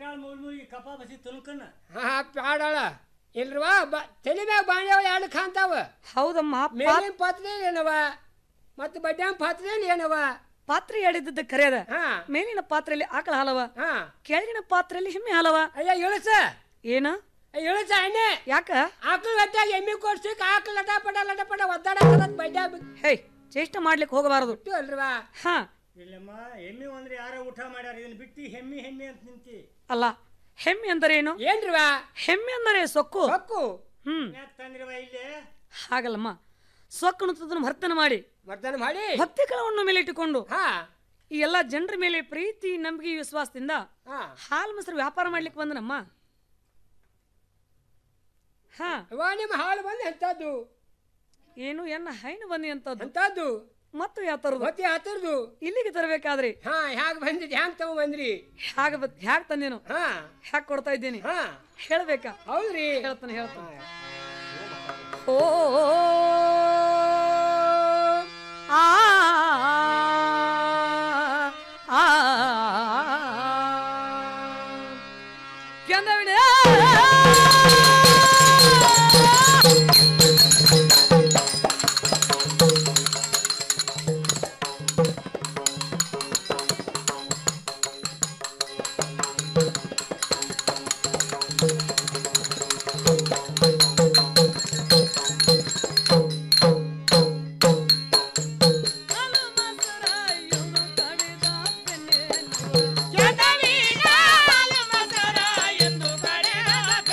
ಕಪ ಬಸಿ ತುಲ್ಕನ್ನ ಹಾ ಪ್ಯಾಡಾಳ ಇಲ್ರಿವಾ ಬ ತಲೆ ಮ್ಯಾಗ ಬಾಂಡ್ಯಾವ ಎರಡು ಕಾಂತಾವ ಹೌದಮ್ಮ ಮೇಲಿನ ಪಾತ್ರೆಯಲ್ಲಿ ಏನವ ಮತ್ತೆ ಬಡ್ಡ್ಯಾನ ಪಾತ್ರೆಯಲ್ಲಿ ಏನವ ಪಾತ್ರೆ ಹೇಳಿದ್ದದ್ದು ಕರೆಯದ ಹಾ ಮೇಲಿನ ಪಾತ್ರೆಯಲ್ಲಿ ಆಕಳ ಹಾಲವ ಹಾ ಕೆಳಗಿನ ಪಾತ್ರೆಯಲ್ಲಿ ಎಮ್ಮೆ ಹಾಲವ ಅಯ್ಯ ಇಳಸ ಏನ ಇಳಸ ಎಣ್ಣೆ ಯಾಕ ಆಕಳ ಗಟ್ಟಾಗ ಎಮ್ಮಿ ಕೊಡ್ಸಿಕ್ ಆಕಳ ಲಟ ಪಟ ಲಟ ಪಟ ಒದ್ದಾಡ ಬಡ್ಡ್ಯಾ ಹೇ ಚೇಷ್ಟ ಮಾಡ್ಲಿಕ್ಕೆ ಹೋಗಬಾರದು ಬಿಟ್ಟು ಅಲ್ರಿವಾ ಹಾ ಇಲ್ಲಮ್ಮ ಎಮ್ಮಿ ಅಂದ್ರೆ ಯಾರ ಊಟ ಮಾಡ್ಯಾರ ಇದನ್ನ ಬಿಟ್ಟು ಹೆಮ್ಮಿ ಹೆಮ್ಮಿ ಅಂತ ನಿಂತಿ ಅಲ್ಲ ಹೆಮ್ಮೆ ಅಂದರೆ ಏನು ಏನ್ರಿವಾ ಹೆಮ್ಮೆ ಅಂದರೆ ಸೊಕ್ಕು ಸೊಕ್ಕು ಹ್ಮ್ ಯಾಕೆ ತಂದ್ರಿವ ಇಲ್ಲಿ ಹಾಗಲ್ಲಮ್ಮ ಸೊಕ್ಕನ್ನು ಭರ್ತನ ಮಾಡಿ ಮರ್ದನ ಮಾಡಿ ಭಕ್ತಿ ಕಳವನ್ನು ಮೇಲೆ ಇಟ್ಟುಕೊಂಡು ಹಾ ಈ ಎಲ್ಲ ಜನರ ಮೇಲೆ ಪ್ರೀತಿ ನಂಬಿಕೆ ವಿಶ್ವಾಸದಿಂದ ಹಾ ಹಾಲು ಮೊಸರು ವ್ಯಾಪಾರ ಮಾಡ್ಲಿಕ್ಕೆ ಬಂದನಮ್ಮ ಹಾ ಇವ ನಿಮ್ಮ ಹಾಲು ಬಂದು ಎಂತದ್ದು ಏನು ಎನ್ನ ಹೈನು ಬನ್ನಿ ಅಂತದ್ದು ಎಂತದ್ದು ಮತ್ತು ಯಾವ ತರದು ಮತ್ತೆ ಆತರದು ಇಲ್ಲಿಗೆ ತರಬೇಕಾದ್ರೆ ಹಾ ಹ್ಯಾಗ ಬಂದಿದ್ ಹ್ಯಾಂಗ ತಗೊಂಬಂದ್ರಿ ಹ್ಯಾಗ ಬತ್ ಹ್ಯಾಗ ತಂದೇನು ಹಾ ಹ್ಯಾಗ ಕೊಡ್ತಾ ಇದ್ದೀನಿ ಹಾ ಹೇಳ್ಬೇಕಾ ಹೌದ್ರಿ ಹೇಳ್ತಾನೆ ಹೇಳ್ತಾನೆ ಓ ಆ ಆ ಕೆಂದವಿಡೆ ಚಂದವೀನಾಲು ಮಸರ ಎಂದು ಕರೆದ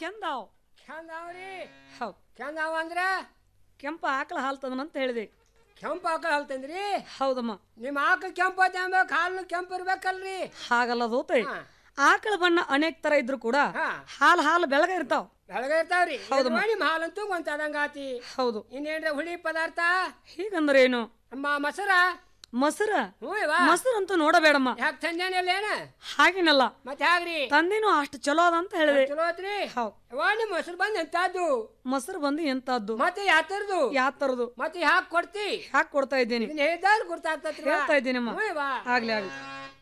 ಕೆಂದಾವ್ ಕೆಂದಾವ್ರಿ ಹೌದು ಕೆಂದಾವ ಅಂದ್ರ ಕೆಂಪ ಆಕಳ ಹಾಲು ತಂದನಂತ ಹೇಳಿದೆ ಕೆಂಪು ಆಕಳ ಹಾಲು ತಂದ್ರಿ ಹೌದಮ್ಮ ನಿಮ್ಮ ಆಕಳ ಕೆಂಪು ಐತೆ ಅನ್ಬೇಕು ಹಾಲು ಕೆಂಪು ಇರ್ಬೇಕಲ್ರಿ ಹಾಗಲ್ಲ ದೋತೆ ಆಕಳ ಬಣ್ಣ ಅನೇಕ ತರ ಇದ್ರು ಕೂಡ ಹಾಲು ಹಾಲು ಬೆಳಗ ಇರ್ತಾವ ಬೆಳಗ ಇರ್ತಾವ್ರಿ ಹೌದಮ್ಮ. ನಿಮ್ಮ ಹಾಲಂತೂ ಗೊಂತಾದಂಗ ಆತಿ ಹೌದು ಇನ್ನೇನ್ರ ಹುಳಿ ಪದಾರ್ಥ ಹೀಗಂದ್ರೆ ಏನು ಅಮ್ಮ ಮೊಸರ ಮೊಸರ ಹ್ಞೂ ಇವ ಮೊಸರಂತೂ ನೋಡಬೇಡಮ್ಮ ಯಾಕೆ ತಂದೇನಿಲ್ಲ ಏನ ಹಾಗೇನಲ್ಲ ಮತ್ತೆ ಹಾಗ್ರಿ ತಂದಿನೂ ಅಷ್ಟು ಚಲೋ ಅದ ಅಂತ ಹೇಳಿದೆ ಚಲೋ ಐತ್ರಿ ಹೌದು ಯವ್ವ ನಿಮ್ಮ ಮೊಸರು ಬಂದ್ ಎಂತಾದ್ದು ಮೊಸರು ಬಂದು ಎಂತದ್ದು ಮತ್ತೆ ಯಾತರದು ಯಾತರದು ಮತ್ತೆ ಯಾಕೆ ಕೊಡ್ತಿ ಯಾಕೆ ಕೊಡ್ತಾ ಇದ್ದೀನಿ ಇದನ್ನ ಹೇಳಿದಾರು ಗುರ್ತಾಗ್ತತ್ರಿ ಹೇಳ್ತಾ ಇದ್ದೀನಮ್ಮ ಹ್ಞೂ ಇವ ಆಗ್ಲಿ ಆಗ್ಲಿ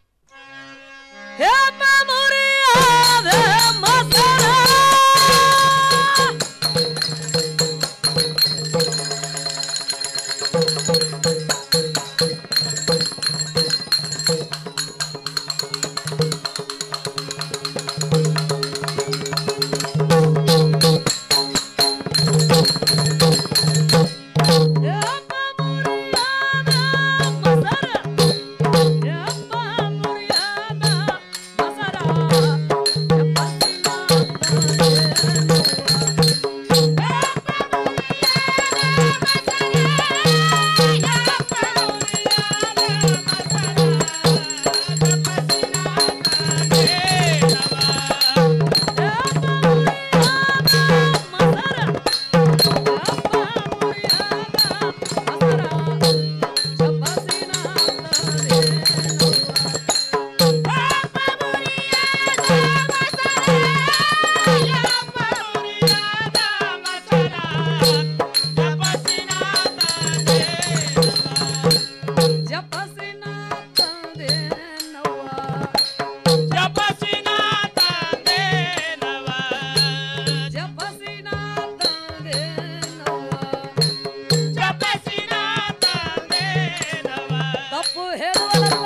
ತಪ್ಪು ಹೇಳುವಲ್ಲ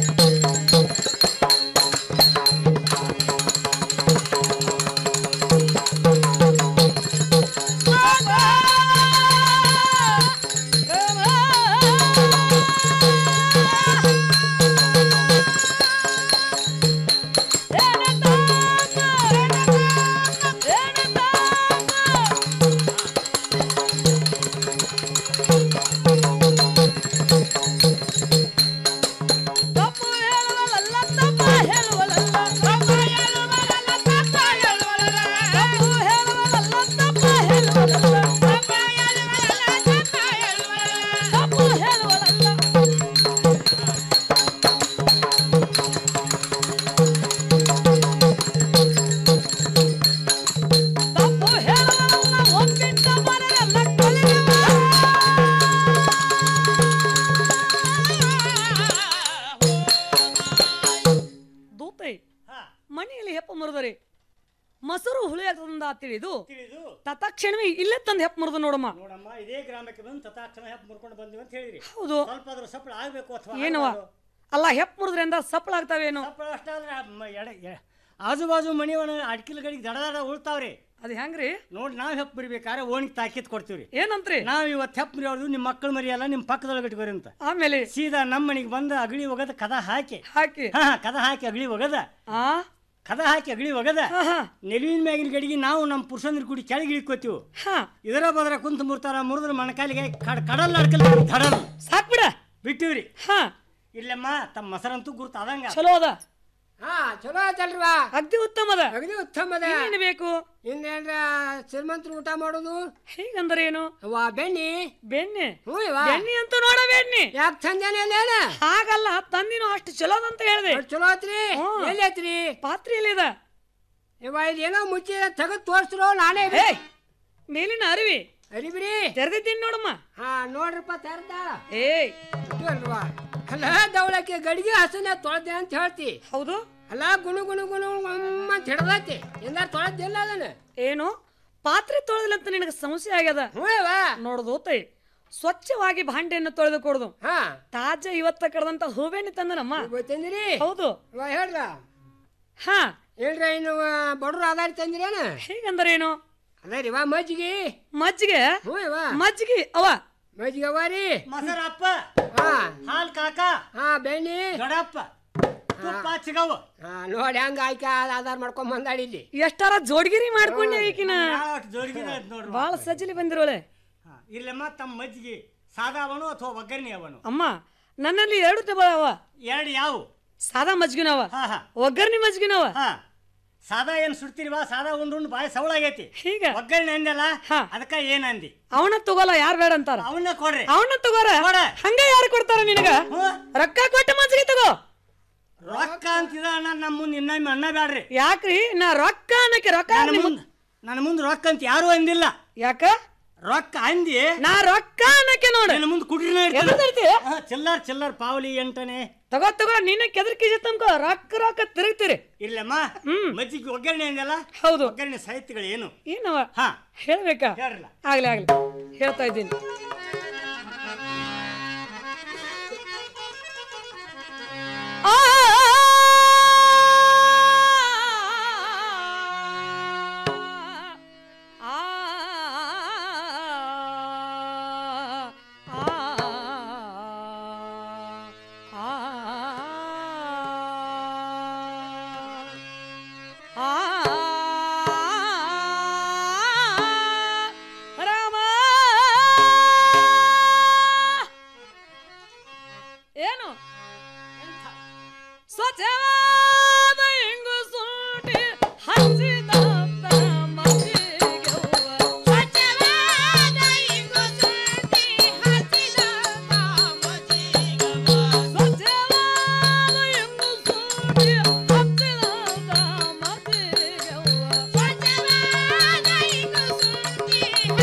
ದೂತೆ ಮನೆಯಲ್ಲಿ ಹೆಪ್ಪ ಮುರಿದರೆ ಮೊಸರು ಹುಳಿ ಆಗ್ತದಂದ ತಿಳಿದು ತತ್ಕ್ಷಣವೇ ಇಲ್ಲೇ ತಂದು ಹೆಪ್ಪ ಮುರಿದು ನೋಡಮ್ಮ ನೋಡಮ್ಮ ಇದೇ ಗ್ರಾಮಕ್ಕೆ ಬಂದು ತಥಾಕ್ಷಣ ಹೆಪ್ಪ ಮುರ್ಕೊಂಡು ಬಂದಿವಿ ಅಂತ ಹೇಳಿದ್ರಿ ಹೌದು. ಸ್ವಲ್ಪ ಅದ್ರ ಸಪ್ಪಳ ಆಗ್ಬೇಕು ಅಥವಾ ಏನವ ಅಲ್ಲ ಹೆಪ್ಪ ಮುರಿದ್ರಿಂದ ಸಪ್ಪಳ ಆಗ್ತಾವೇನು ಸಪ್ಪಳ ಅಷ್ಟಾದ್ರೆ ಆ ಮ- ಎಡೆ- ಎ- ಆಜು ಬಾಜು ಮನೆಯವನ ಅಡ್ಕಿಲ್ಗಳಿಗೆ ದಡ ದಡ ಉಳ್ತಾವ್ರಿ ಅದು ಹೆಂಗ್ರಿ ನೋಡಿ ನಾವ್ ಹೆಪ್ಪ ಬರಿಬೇಕಾದ್ರೆ ಓಣಿಗೆ ತಾಕೀತ್ ಕೊಡ್ತೀವ್ರಿ ಏನಂತ್ರಿ ನಾವ್ ಇವತ್ತು ಹೆಪ್ಪ ಮರಿಯೋದು ನಿಮ್ಮ ಮಕ್ಕಳು ಮರಿಯಲ್ಲ ನಿಮ್ಮ ಪಕ್ಕದೊಳಗೆ ಇಟ್ಕೋರಿ ಅಂತ ಆಮೇಲೆ ಸೀದಾ ನಮ್ಮ ಮನೆಗೆ ಬಂದು ಅಗಳಿ ಒಗದ ಕದ ಹಾಕಿ ಹಾಕಿ ಹಾ ಹಾ, ಕದ ಹಾಕಿ ಅಗಳಿ ಒಗದ ಆ ಕದ ಹಾಕಿ ಅಗಳಿ ಒಗದ ನೆಲುವಿನ ಮ್ಯಾಗಿನ ಗಡಿಗೆ ನಾವು ನಮ್ಮ ಪುರುಷಂದ್ರ ಕೂಡಿ ಕೆಳಗೆ ಇಳಿಕೋತೀವಿ ಇದರ ಬದರ ಕುಂತ ಮುರ್ತಾರ ಮುರಿದ್ರ ಮಣಕಾಲಿಗೆ ಕಡ್ ಕಡಲ್ ಅಡ್ಕಲ್ ಧಡಲ್ ಸಾಕ್ ಬಿಡ ಬಿಟ್ಟಿವ್ರಿ ಇಲ್ಲಮ್ಮ ತಮ್ಮ ಮೊಸರಂತೂ ಗುರ್ತ ಅದಂಗ ಚಲೋ ಅದ ಹಾ ಚಲೋ ಆಯ್ತಲ್ವಾ ಅಗ್ದಿ ಉತ್ತಮದ ಅಗದಿ ಉತ್ತಮದ ಇನ್ನೇನು ಬೇಕು ಇನ್ನೇನ್ರ ಶ್ರೀಮಂತರು ಊಟ ಮಾಡೋದು ಹೀಗಂದ್ರೆ ಏನು ವಾ ಬೆಣ್ಣಿ ಬೆಣ್ಣೆ ಹ್ಞೂ ಇವ ಬೆಣ್ಣೆ ಅಂತೂ ನೋಡ ಬೆಣ್ಣೆ ಯಾಕೆ ತಂದೇನೆ ಅಲ್ಲೇನ ಹಾಗಲ್ಲ ತಂದಿನೂ ಅಷ್ಟು ಚಲೋ ಅಂತ ಹೇಳಿದೆ ಚಲೋ ಐತ್ರಿ ಹ್ಮ್. ಎಲ್ಲಿ ಐತ್ರಿ ಪಾತ್ರೆ ಎಲ್ಲಿದ ಇವ ಇದೇನೋ ಮುಚ್ಚಿ ತೆಗೆದು ತೋರ್ಸ್ರೋ ನಾನೇ ಏಯ್, ಮೇಲಿನ ಅರಿವಿ ಅರಿಬಿರಿ ತೆರೆದಿದ್ದೀನಿ ನೋಡಮ್ಮ ಹಾ ನೋಡ್ರಪ್ಪ ತೆರ್ದ ಏಯ್ ಇದು ಅಲ್ವಾ ಅಲ್ಲ ದವಳಕ್ಕೆ ಗಡಿಗೆ ಹಸನ ತೊಳೆದೆ ಅಂತ ಹೇಳ್ತಿ ಹೌದು ಅಲ್ಲ ಗುಣು ಗುಣು ಗುಣು ಗುಮ್ ಅಂತ ಹಿಡ್ದೈತಿ ಎಂದಾರ ತೊಳೆದಿಲ್ಲ ಅದನ್ನ ಏನು ಪಾತ್ರೆ ತೊಳೆದಿಲ್ಲ ಅಂತ ನಿನಗೆ ಸಮಸ್ಯೆ ಆಗ್ಯದ ನೋಡುದು ತೈ ಸ್ವಚ್ಛವಾಗಿ ಭಾಂಡೆಯನ್ನು ತೊಳೆದು ಕೊಡುದು ಹಾ ತಾಜಾ ಇವತ್ತ ಕಡ್ದಂತ ಹೂವೆಣ್ಣೆ ತಂದನಮ್ಮ ತಂದಿರಿ ಹೌದು ಇವ ಹೇಳ್ರ ಹಾ ಹೇಳ್ರ ಇನ್ನು ಬಡ್ರು ಆಧಾರ ತಂದಿರೇನ ಹೇಗಂದ್ರೆ ಏನು ಅದೇ ರೀ ವಾ ಮಜ್ಜಿಗೆ ಮಜ್ಜಿಗೆ ಹ್ಞೂ ಇವ ಮಜ್ಜಿಗೆ ಅವ ಮಜ್ಜಿಗೆ ಅವ ರೀ ಮೊಸರಪ್ಪ ಹಾ ಹಾಲ್ ಕಾಕ ಹಾ ಬೆಣ್ಣೆ ದೊಡ್ಡಪ್ಪ ತುಪ್ಪ ಸಿಗವ ನೋಡಿ ಹಂಗ ಆಯ್ಕೆ ಆಧಾರ ಮಾಡ್ಕೊಂಡ್ ಬಂದಾಳ ಇಲ್ಲಿ ಎಷ್ಟಾರ ಜೋಡ್ಗಿರಿ ಮಾಡ್ಕೊಂಡೆ ಈಕಿನ ಜೋಡಿಗೆ ನೋಡ್ರಿ ಬಾಳ ಸಜ್ಜಲಿ ಬಂದಿರೋಳೆ ಇಲ್ಲಮ್ಮ ತಮ್ಮ ಮಜ್ಜಿಗೆ ಸಾದಾ ಅವನು ಅಥವಾ ಒಗ್ಗರಣೆ ಅವನು ಅಮ್ಮ ನನ್ನಲ್ಲಿ ಎರಡು ಟೇಬಲ್ ಅವ ಎರಡು ಯಾವ ಸಾದಾ ಮಜ್ಗಿನವ ಒಗ್ಗರ್ನಿ ಮಜ್ಗಿನವ ಸಾದಾ ಏನ್ ಸುಡ್ತೀರಿವಾ ಸಾದಾ ಉಂಡು ಉಂಡು ಬಾಯಿ ಸವಳಾಗೈತಿ ಹೀಗ ಒಗ್ಗರಣೆ ಅಂದಲ್ಲ ಅದಕ್ಕ ಏನಂದಿ ಅವನ ತಗೋಲ್ಲ ಯಾರು ಬೇಡ ಅಂತಾರ ಅವನ್ನ ಕೊಡ್ರಿ ಅವನ ತಗೋರ ಹಂಗ ಯಾರು ಕೊಡ್ತಾರ ನಿನಗ ರೊಕ್ಕ ಕೊಟ್ಟು ಮಜ್ಜಿಗೆ ತಗೋ ರೊಕ್ಕ ಅಂತಿದ ಅಣ್ಣ ನಮ್ಮ ಮುಂದೆ ಇನ್ನೊಮ್ಮೆ ಅಣ್ಣ ಬ್ಯಾಡ್ರಿ ಯಾಕ್ರಿ ನಾ ರೊಕ್ಕ ಅನ್ನಕ್ಕೆ ರೊಕ್ಕ ನನ್ನ ಮುಂದ್ ನನ್ನ ಮುಂದೆ ರೊಕ್ಕ ಅಂತ ಯಾರು ಅಂದಿಲ್ಲ ಯಾಕ ರೊಕ್ಕ ಅಂದಿ ನಾ ರೊಕ್ಕ ಅನ್ನಕ್ಕೆ ನೋಡು ನನ್ನ ಮುಂದೆ ಕುಡ್ರಿನ ಎದರ್ತಿ? ಚಿಲ್ಲರ್ ಚಿಲ್ಲರ್ ಪಾವಲಿ ಎಂಟನೆ ತಗೋ ತಗೋ ನೀನೆ ಕೆದರ್ಕಿಜ ತಮ್ಕೋ ರೊಕ್ಕ ರೊಕ್ಕ ತಿರುಗ್ತೀರಿ ಇಲ್ಲಮ್ಮ ಮಜ್ಜಿಗೆ ಒಗ್ಗರಣೆ ಅಂದಲ್ಲ ಹೌದು ಒಗ್ಗರಣೆ ಸಾಹಿತ್ಯಗಳು ಏನು ಏನವ ಹಾ ಹೇಳ್ಬೇಕಾ ಹೇಳ್ರಲ್ಲ. ಆಗ್ಲಿ ಆಗ್ಲಿ ಹೇಳ್ತಾ ಇದ್ದೀನಿ ಆ ರಾಮ ಏನು ಸ್ವಚ್ಛವಾದ ಇಂಗು ಸೂಟಿ ಹಚ್ಚಿದ ಸ್ವಚ್ಛವಾದ ಇಂಗು ಸೂಟಿ ಹಚ್ಚಿದ ಸ್ವಚ್ಛವಾದ ಇಂಗು ಸೂಟಿ ಹಚ್ಚಿದ ಸ್ವಚ್ಛವಾದ ಇಂಗು ಸೂಟಿ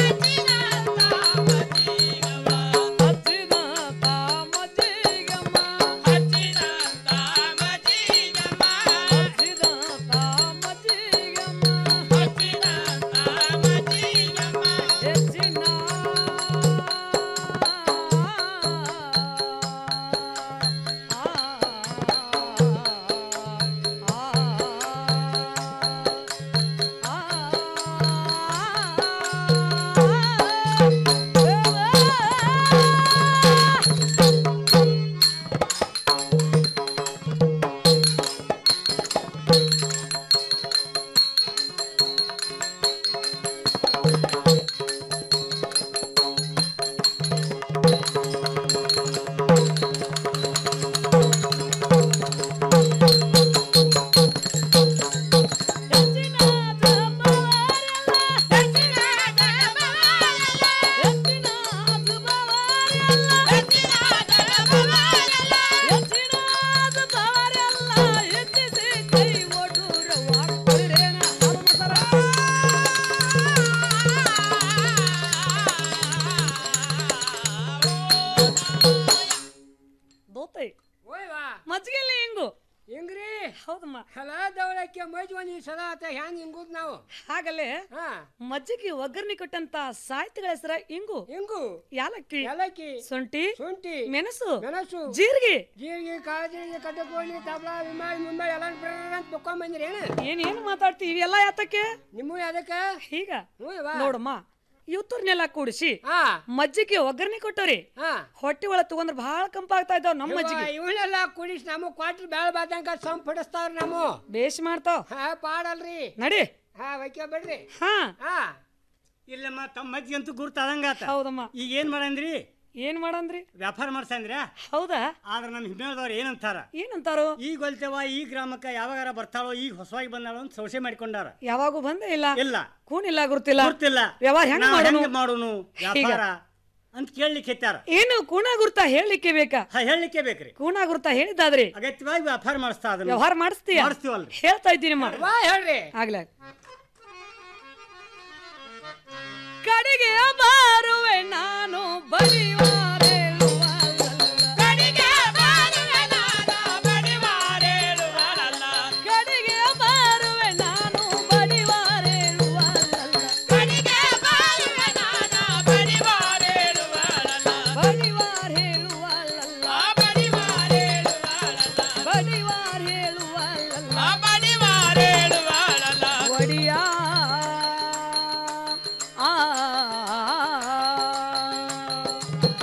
ದೋತೈ ಓಯ್ವಾ ಮಜ್ಜಿಗೆಲ್ಲಿ ಹಿಂಗು ಹಿಂಗ್ರಿ ಹೌದಮ್ಮ ಹಲ ದವಳಕ್ಕೆ ಮಜ್ವನಿ ಸದಾ ಆತ ಹ್ಯಾಂಗ ಹಿಂಗುದ್ ನಾವು ಹಾಗಲ್ಲೇ ಹಾ ಮಜ್ಜಿಗೆ ಒಗ್ಗರಣೆ ಕೊಟ್ಟಂತ ಸಾಹಿತ್ಯಗಳ ಹೆಸರ ಇಂಗು ಹಿಂಗು ಯಾಲಕ್ಕಿ ಏಲಕ್ಕಿ ಶುಂಠಿ ಶುಂಠಿ ಮೆಣಸು ಮೆಣಸು ಜೀರಿಗೆ ಜೀರಿಗೆ ಕಾಳಜೀರಿಗೆ ಕಟ್ಟಕೋಳಿ ತಬಲ ವಿಮಾನ ಮುಂಬೈ ಎಲ್ಲ ಅಂತ ತಕೊಂಡ್ ಬಂದ್ರಿ ಏನ ಏನ್ ಏನ್ ಮಾತಾಡ್ತಿ ಇವೆಲ್ಲ ಯಾತಕ್ಕೆ ನಿಮ್ಮ ಅದಕ್ಕ ಈಗ ಹ್ಞೂ ಯವ್ವ. ನೋಡಮ್ಮ ಇವತ್ತರ್ನೆಲ್ಲ ಕೂಡಿಸಿ ಹಾ ಮಜ್ಜಿಗೆ ಒಗ್ಗರಣೆ ಕೊಟ್ಟವ್ರಿ ಹಾ ಹೊಟ್ಟೆ ಒಳಗ್ ತಗೊಂಡ್ರ ಬಹಳ ಕಂಪಾಗ್ತಾ ಇದಾವ್ ನಮ್ಮ ಮಜ್ಜಿಗೆ ಇವಳೆಲ್ಲ ಕುಡಿಸ್ ನಮ್ಮ ಕ್ವಾಟ್ರ್ ಬ್ಯಾಳ ಬಾದಂಗ ಸಂಪಡಿಸ್ತಾವ್ರ ನಮ್ಮ ಬೇಷ್ ಮಾಡ್ತಾವ್ ಹಾ ಪಾಡಲ್ರಿ ನಡಿ ಹಾ ವೈಕ ಬಿಡ್ರಿ ಹಾ ಹಾ ಇಲ್ಲಮ್ಮ ತಮ್ಮ ಮಜ್ಜಿಗೆ ಅಂತೂ ಗುರ್ತಾದಂಗಾತ ಹೌದಮ್ಮ ಈಗ ಏನ್ ಮಾಡಂದ್ರಿ ಏನ್ ಮಾಡಂದ್ರಿ ವ್ಯಾಪಾರ ಮಾಡ್ಸಂದ್ರ ಹೌದಾ ಆದ್ರ ನಮ್ಮ ಹಿಮ್ಮೇಳದವ್ರು ಏನಂತಾರ ಏನಂತಾರೋ ಈಗ ಹೊಲ್ತೇವ ಈ ಗ್ರಾಮಕ್ಕ ಯಾವಾಗಾರ ಬರ್ತಾಳೋ ಈಗ ಹೊಸವಾಗಿ ಬಂದಾಳ ಅಂತ ಸಂಶಯ ಮಾಡ್ಕೊಂಡಾರ ಯಾವಾಗೂ ಬಂದೇ ಇಲ್ಲ ಇಲ್ಲ ಕೂನಿಲ್ಲ ಗುರ್ತಿಲ್ಲ ಗುರ್ತಿಲ್ಲ ವ್ಯವಹಾರ ಹೆಂಗ್ ನಾವ್ ಮಾಡೋನು? ಹೆಂಗ್ ಮಾಡೋನು ವ್ಯಾಪಾರ ಅಂತ ಕೇಳಲಿಕ್ಕೆ ಹೆತ್ತಾರ ಏನು ಕೂಣ ಗುರ್ತ ಹೇಳಲಿಕ್ಕೆ ಬೇಕಾ ಹಾ ಹೇಳಲಿಕ್ಕೆ ಬೇಕ್ರಿ ಕೂಣ ಗುರ್ತ ಹೇಳಿದ್ದಾದ್ರಿ ಅಗತ್ಯವಾಗಿ ವ್ಯಾಪಾರ ಮಾಡಿಸ್ತಾ ಅದನ್ನ ವ್ಯವಹಾರ ಮಾಡಿಸ್ತೀಯ ಮಾಡಿಸ್ತೀವಲ್ರಿ ಹೇಳ್ತಾ ಇದ್ದೀನಿ ವಾ ಹೇಳ್ರಿ ಆಗ್ಲ ಕಡೆಗೆ ಬಾರುವೆ ನಾನು ಬಡಿವಾರೆ ಕಡೆಗೆ ಬಾರುವೆ ನಾನು ಬಡಿವಾರೇಳುವಲ್ಲ ಕಡೆಗೆ ಬಾರುವೆ ನಾನು ಬಡಿವಾರೇಳುವಲ್ಲ ಕಡೆಗೆ ಬಾರುವೆ ನಾನು ಬಡಿವಾರೇಳುವಲ್ಲ ಬಡಿವಾರ ಹೇಳುವಲ್ಲ ಬಡಿವಾರ ಹೇಳುವಲ್ಲ ಬಡಿವಾರ ಹೇಳುವಲ್ಲ ಬಡಿವಾರ ಹೇಳುವಲ್ಲ ಒಡಿಯ ಆ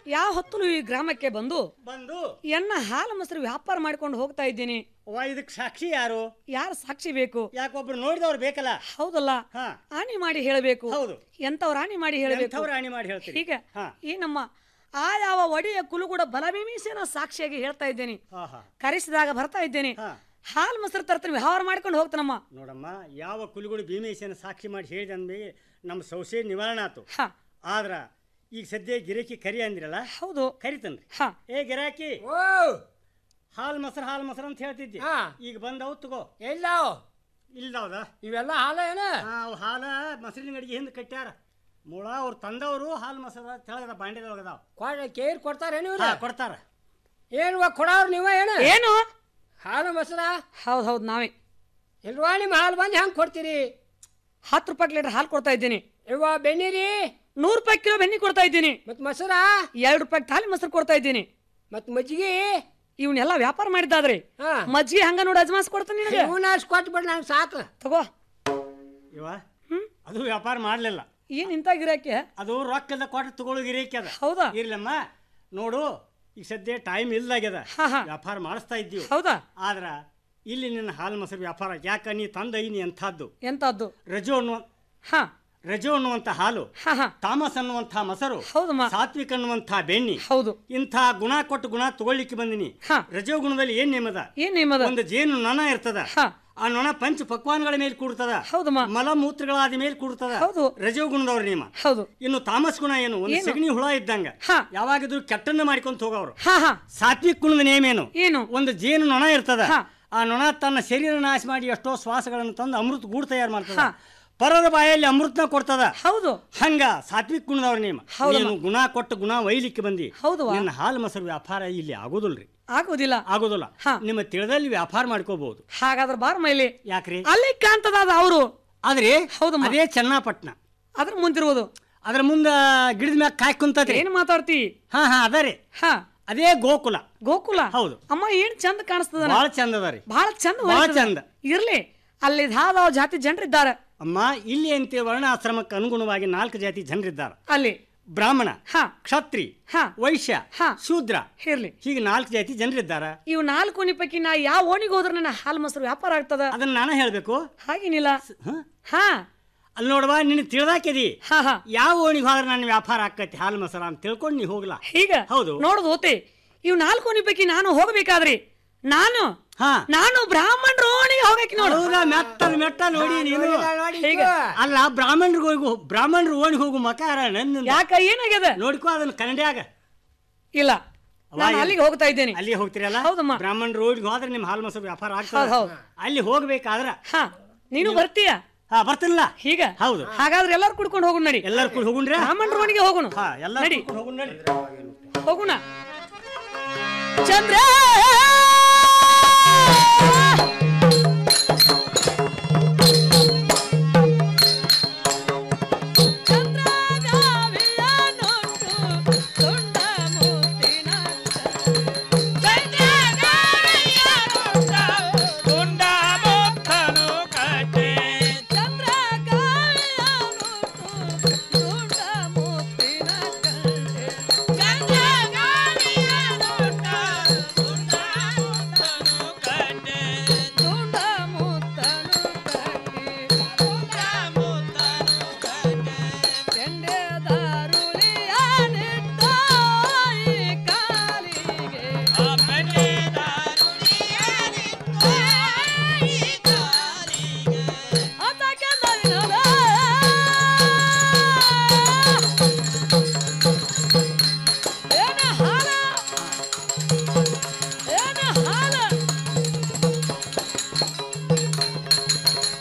ಯಾವ ಹೊತ್ತಲು ಈ ಗ್ರಾಮಕ್ಕೆ ಬಂದು ಬಂದು ಎನ್ನ ಹಾಲು ಮೊಸರು ವ್ಯಾಪಾರ ಮಾಡ್ಕೊಂಡು ಹೋಗ್ತಾ ಇದ್ದೀನಿ ಅವ್ವ ಇದಕ್ಕೆ ಸಾಕ್ಷಿ ಯಾರು ಯಾರು ಸಾಕ್ಷಿ ಬೇಕು ಯಾಕೊಬ್ರು ನೋಡಿದವ್ರು ಬೇಕಲ್ಲ ಹೌದಲ್ಲ ಹಾ. ಆಣಿ ಮಾಡಿ ಹೇಳಬೇಕು ಹೌದು. ಎಂತವ್ರ ಆಣಿ ಮಾಡಿ ಹೇಳಬೇಕು ಎಂಥವ್ರು ಆಣಿ ಮಾಡಿ ಹೇಳ್ತೀರಿ? ಈಗ ಹಾ. ಈ ನಮ್ಮ ಆ ಯಾವ ಒಡೆಯ ಕುಲುಗೂಡ ಬಲಭೀಮಿಸೇನ ಸಾಕ್ಷಿಯಾಗಿ ಹೇಳ್ತಾ ಇದ್ದೇನೆ ಹಾ ಹಾ ಕರೆಸಿದಾಗ ಬರ್ತಾ ಇದ್ದೇನೆ ಹಾಲು ಮೊಸರು ತರ್ತೀನಿ ವ್ಯವಹಾರ ಮಾಡ್ಕೊಂಡು ಹೋಗ್ತಾನಮ್ಮ ನೋಡಮ್ಮ ಯಾವ ಕುಲುಗುಳು ಭೀಮೇಶನ ಸಾಕ್ಷಿ ಮಾಡಿ ಹೇಳಿದ ಅಂದ್ಮೇಲೆ ನಮ್ಮ ಸಂಶಯ ನಿವಾರಣೆ ಆತು ಆದ್ರ ಈಗ ಸದ್ಯ ಗಿರಾಕಿ ಕರಿ ಅಂದ್ರಲ್ಲ ಹೌದು ಕರಿತನ್ರಿ ಹಾ ಏ ಗಿರಾಕಿ ಹಾಲ್ ಮೊಸರು ಹಾಲ್ ಮೊಸರು ಅಂತ ಹೇಳ್ತಿದ್ದೆ ಈಗ ಬಂದವು ತಗೋ ಎಲ್ಲ ಇಲ್ದವ್ದ ಇವೆಲ್ಲ ಹಾಲ ಏನ ಅವು ಹಾಲ ಮೊಸರಿನ ಗಡಿಗೆ ಹಿಂದೆ ಕಟ್ಟ್ಯಾರ ಮುಳ ಅವ್ರು ತಂದವರು ಹಾಲು ಮೊಸರು ತೆಳಗದ ಬಾಂಡೆದೊಳಗದಾವ ಕೊಡ ಕೇರ್ ಕೊಡ್ತಾರೇನು ಹಾ, ಕೊಡ್ತಾರ ಏನು ಕೊಡೋರು ನೀವ ಏನ ಏನು ಹಾಲು ಮೊಸರ ಹೌದು ಹೌದು ನಾವೇ ಇಲ್ವಾ ನಿಮ್ಮ ಹಾಲು ಬಂದು ಹೆಂಗ್ ಕೊಡ್ತೀರಿ ಹತ್ತು ರೂಪಾಯಿ ಲೀಟರ್ ಹಾಲು ಕೊಡ್ತಾ ಇದ್ದೀನಿ ಇವ ಬೆನ್ನಿರಿ ನೂರು ರೂಪಾಯಿ ಕಿಲೋ ಬೆನ್ನಿ ಕೊಡ್ತಾ ಇದ್ದೀನಿ ಮತ್ ಮೊಸರ ಎರಡು ರೂಪಾಯಿ ತಾಲಿ ಮೊಸರು ಕೊಡ್ತಾ ಇದ್ದೀನಿ ಮತ್ ಮಜ್ಜಿಗೆ ಇವನ್ನೆಲ್ಲ ವ್ಯಾಪಾರ ಮಾಡಿದ್ದಾದ್ರೆ ಮಜ್ಜಿಗೆ ಹಂಗ ನೋಡಿ ಅಜ್ಮಾಸ್ ಕೊಡ್ತಾನೆ ನಿನಗೆ ಇವನ ಅಷ್ಟು ಕೊಟ್ಬಿಡ್ ನಂಗೆ ಸಾಕು ತಗೋ ಇವ ಅದು ವ್ಯಾಪಾರ ಮಾಡ್ಲಿಲ್ಲ ಏನ್ ಇಂತ ಗಿರಾಕಿ ಅದು ರೊಕ್ಕದ ಕೊಟ್ಟು ತಗೊಳ್ಳೋ ಗಿರಾಕಿ ಅದ ಹೌದಾ ಇರ್ಲಮ್ಮ ನೋಡು ಈಗ ಸದ್ಯ ಟೈಮ್ ಇಲ್ದಾಗ್ಯದ ವ್ಯಾಪಾರ ಮಾಡಿಸ್ತಾ ಇದ್ದೀವಿ ಹೌದಾ ಆದ್ರ ಇಲ್ಲಿ ನಿನ್ನ ಹಾಲು ಮೊಸರು ವ್ಯಾಪಾರ ಯಾಕ ನೀ ತಂದ ನೀ ಎಂಥದ್ದು ಎಂತದ್ದು ರಜೋ ಅನ್ನುವ ಹಾ ರಜೋ ಅನ್ನುವಂಥ ಹಾಲು ತಾಮಸ್ ಅನ್ನುವಂಥ ಮೊಸರು ಹೌದಮ್ಮ ಸಾತ್ವಿಕ್ ಅನ್ನುವಂಥ ಬೆಣ್ಣಿ ಹೌದು ಇಂಥ ಗುಣ ಕೊಟ್ಟು ಗುಣ ತಗೊಳ್ಲಿಕ್ಕೆ ಬಂದಿನಿ ರಜೋ ಗುಣದಲ್ಲಿ ಏನ್ ನೇಮದ ಏನ್ ನೇಮದ ಒಂದು ಜೇನು ನೊಣ ಇರ್ತದ ಆ ನೊಣ ಪಂಚ ಪಕ್ವಾನ್ಗಳ ಮೇಲೆ ಕೂಡ್ತದ ಹೌದಮ್ಮ ಮಲಮೂತ್ರಗಳಾದ ಮೇಲೆ ಕೂಡ್ತದ ಹೌದು ರಜೋ ಗುಣದವ್ರ ನಿಯಮ ಹೌದು ಇನ್ನು ತಾಮಸ್ ಗುಣ ಏನು ಒಂದು ಏನು? ಸಗಣಿ ಹುಳ ಇದ್ದಂಗ ಯಾವಾಗಿದ್ರು ಕೆಟ್ಟನ್ನ ಮಾಡ್ಕೊಂತ ಹೋಗವ್ರು ಹಾ ಹಾ ಸಾತ್ವಿಕ್ ಗುಣದ ನೇಮ ಏನು ಏನು ಒಂದು ಜೇನು ನೊಣ ಇರ್ತದ ಆ ನೊಣ ತನ್ನ ಶರೀರ ನಾಶ ಮಾಡಿ ಎಷ್ಟೋ ಶ್ವಾಸಗಳನ್ನು ತಂದು ಅಮೃತ ಗೂಡು ತಯಾರು ಮಾಡ್ತದ ಪರದ ಬಾಯಲ್ಲಿ ಅಮೃತನ ಕೊಡ್ತದ ಹೌದು ಹಂಗ ಸಾತ್ವಿಕ್ ಗುಣದವ್ರ ನೇಮ ಹೌದಮ್ಮ. ನೀನು ಗುಣ ಕೊಟ್ಟು ಗುಣ ಒಯ್ಲಿಕ್ಕೆ ಬಂದಿ ಹೌದು ನಿನ್ನ ಹಾಲು ಮೊಸರು ವ್ಯಾಪಾರ ಇಲ್ಲಿ ಆಗೋದಿಲ್ರಿ ಆಗೋದಿಲ್ಲ ಆಗೋದಿಲ್ಲ ನಿಮ್ಮ ತಿಳಿದಲ್ಲಿ ವ್ಯಾಪಾರ ಮಾಡ್ಕೋಬಹುದು ಹಾಗಾದ್ರೆ ಬಾರ ಮೈಲಿ ಯಾಕ್ರಿ ಅಲ್ಲಿ ಕಾಂತದ ಅವರು ಆದ್ರೆ ಹೌದಮ್ಮ. ಅದೇ ಚನ್ನಪಟ್ಟಣ ಅದ್ರ ಮುಂದಿರುವುದು ಅದ್ರ ಮುಂದ ಗಿಡದ ಮ್ಯಾಗ ಕಾಯ್ ಕುಂತತ್ರಿ ಏನ್ ಮಾತಾಡ್ತಿ ಹಾ ಹಾ ಅದರಿ ಹಾ ಅದೇ ಗೋಕುಲ ಗೋಕುಲ ಹೌದು ಅಮ್ಮ ಏನ್ ಚಂದ ಕಾಣಿಸ್ತದ ಬಹಳ ಚಂದ ಅದರಿ ಬಹಳ ಚಂದ ಬಹಳ ಹೊಳಿತದ. ಚಂದ. ಇರ್ಲಿ ಅಲ್ಲಿ ಧಾದ ಜಾತಿ ಜನರಿದ್ದಾರೆ ಅಮ್ಮ ಇಲ್ಲಿ ಅಂತೆ ವರ್ಣಾಶ್ರಮಕ್ಕೆ ಅನುಗುಣವಾಗಿ ನಾಲ್ಕು ಜಾತಿ ಜನರಿದ್ದಾರೆ ಅಲ್ಲಿ ಬ್ರಾಹ್ಮಣ ಕ್ಷತ್ರಿ ವೈಶ್ಯ ಶೂದ್ರ ಇರ್ಲಿ ಹೀಗೆ ನಾಲ್ಕು ಜಾತಿ ಜನರಿದ್ದಾರೆ ಇವು ನಾಲ್ಕು ಓಣಿ ಪೈಕಿ ನಾ ಯಾವ ಓಣಿಗೆ ಹೋದ್ರೆ ನನ್ನ ಹಾಲು ಮೊಸರು ವ್ಯಾಪಾರ ಆಗ್ತದ ಅದನ್ನ ನಾನು ಹೇಳ್ಬೇಕು ಹಾಗೇನಿಲ್ಲ ಹಾ ಅಲ್ಲಿ ನೋಡುವ ನಿನ್ನ ತಿಳಿದಾಕಿದಿ ಹಾ ಹಾ ಯಾವ ಓಣಿಗೆ ಹೋದ್ರೆ ನನ್ನ ವ್ಯಾಪಾರ ಆಕತಿ ಹಾಲು ಮೊಸರ ಅಂತ ತಿಳ್ಕೊಂಡು ನೀ ಹೋಗ್ಲಾ ಈಗ ಹೌದು ನೋಡುದು ಹೋತೆ ಇವು ನಾಲ್ಕು ಓಣಿ ಪೈಕಿ ನಾನು ಹೋಗಬೇಕಾದ್ರಿ ನಾನು ಹಾ ನಾನು ಬ್ರಾಹ್ಮಣರ ಓಣಿಗೆ ಹೋಗಕ್ಕೆ ನೋಡು ಹೌದಾ ಮೆಟ್ಟಲ್ ಮೆಟ್ಟ ನೋಡಿ ನೀನು ಈಗ ಅಲ್ಲ ಬ್ರಾಹ್ಮಣರಿಗೆ ಹೋಗು ಬ್ರಾಹ್ಮಣರು ಓಣಿ ಹೋಗು ಮಕಾರ ನನ್ನ ಯಾಕ ಏನಾಗ್ಯದ ನೋಡ್ಕೋ ಅದನ್ನ ಕನ್ನಡಿಯಾಗ ಇಲ್ಲ ಅವ ನಾನು ಎಲ್ಲಿ- ಅಲ್ಲಿಗೆ ಹೋಗ್ತಾ ಇದ್ದೇನೆ ಅಲ್ಲಿ ಹೋಗ್ತಿರಲ್ಲ ಹೌದಮ್ಮ ಬ್ರಾಹ್ಮಣರು ಓಣಿಗೆ ಹೋದ್ರೆ ನಿಮ್ಮ ಹಾಲು ಮೊಸರು ವ್ಯಾಪಾರ ಹೌದ್ ಆಗ್ತದೆ ಹೌದ್. ಅಲ್ಲಿ ಹೋಗ್ಬೇಕಾದ್ರ ಹಾ ನೀನು ಬರ್ತೀಯ ಹಾ ಬರ್ತಿಲ್ಲ ಈಗ ಹೌದು ಹಾಗಾದ್ರೆ ಎಲ್ಲರೂ ಕುಡ್ಕೊಂಡು ಹೋಗೋಣ ನಡಿ ಎಲ್ಲರೂ ಕೂಡ ಹೋಗುಣ್ರ ಬ್ರಾಹ್ಮಣರ ಓಣಿಗೆ ಹೋಗೋಣ ಹಾ ಎಲ್ಲರೂ ನಡಿ ಕೂಡ್ಕೊಂಡು ಹೋಗುಣ ನಡಿ ಹೋಗೋಣ ಚಂದ್ರ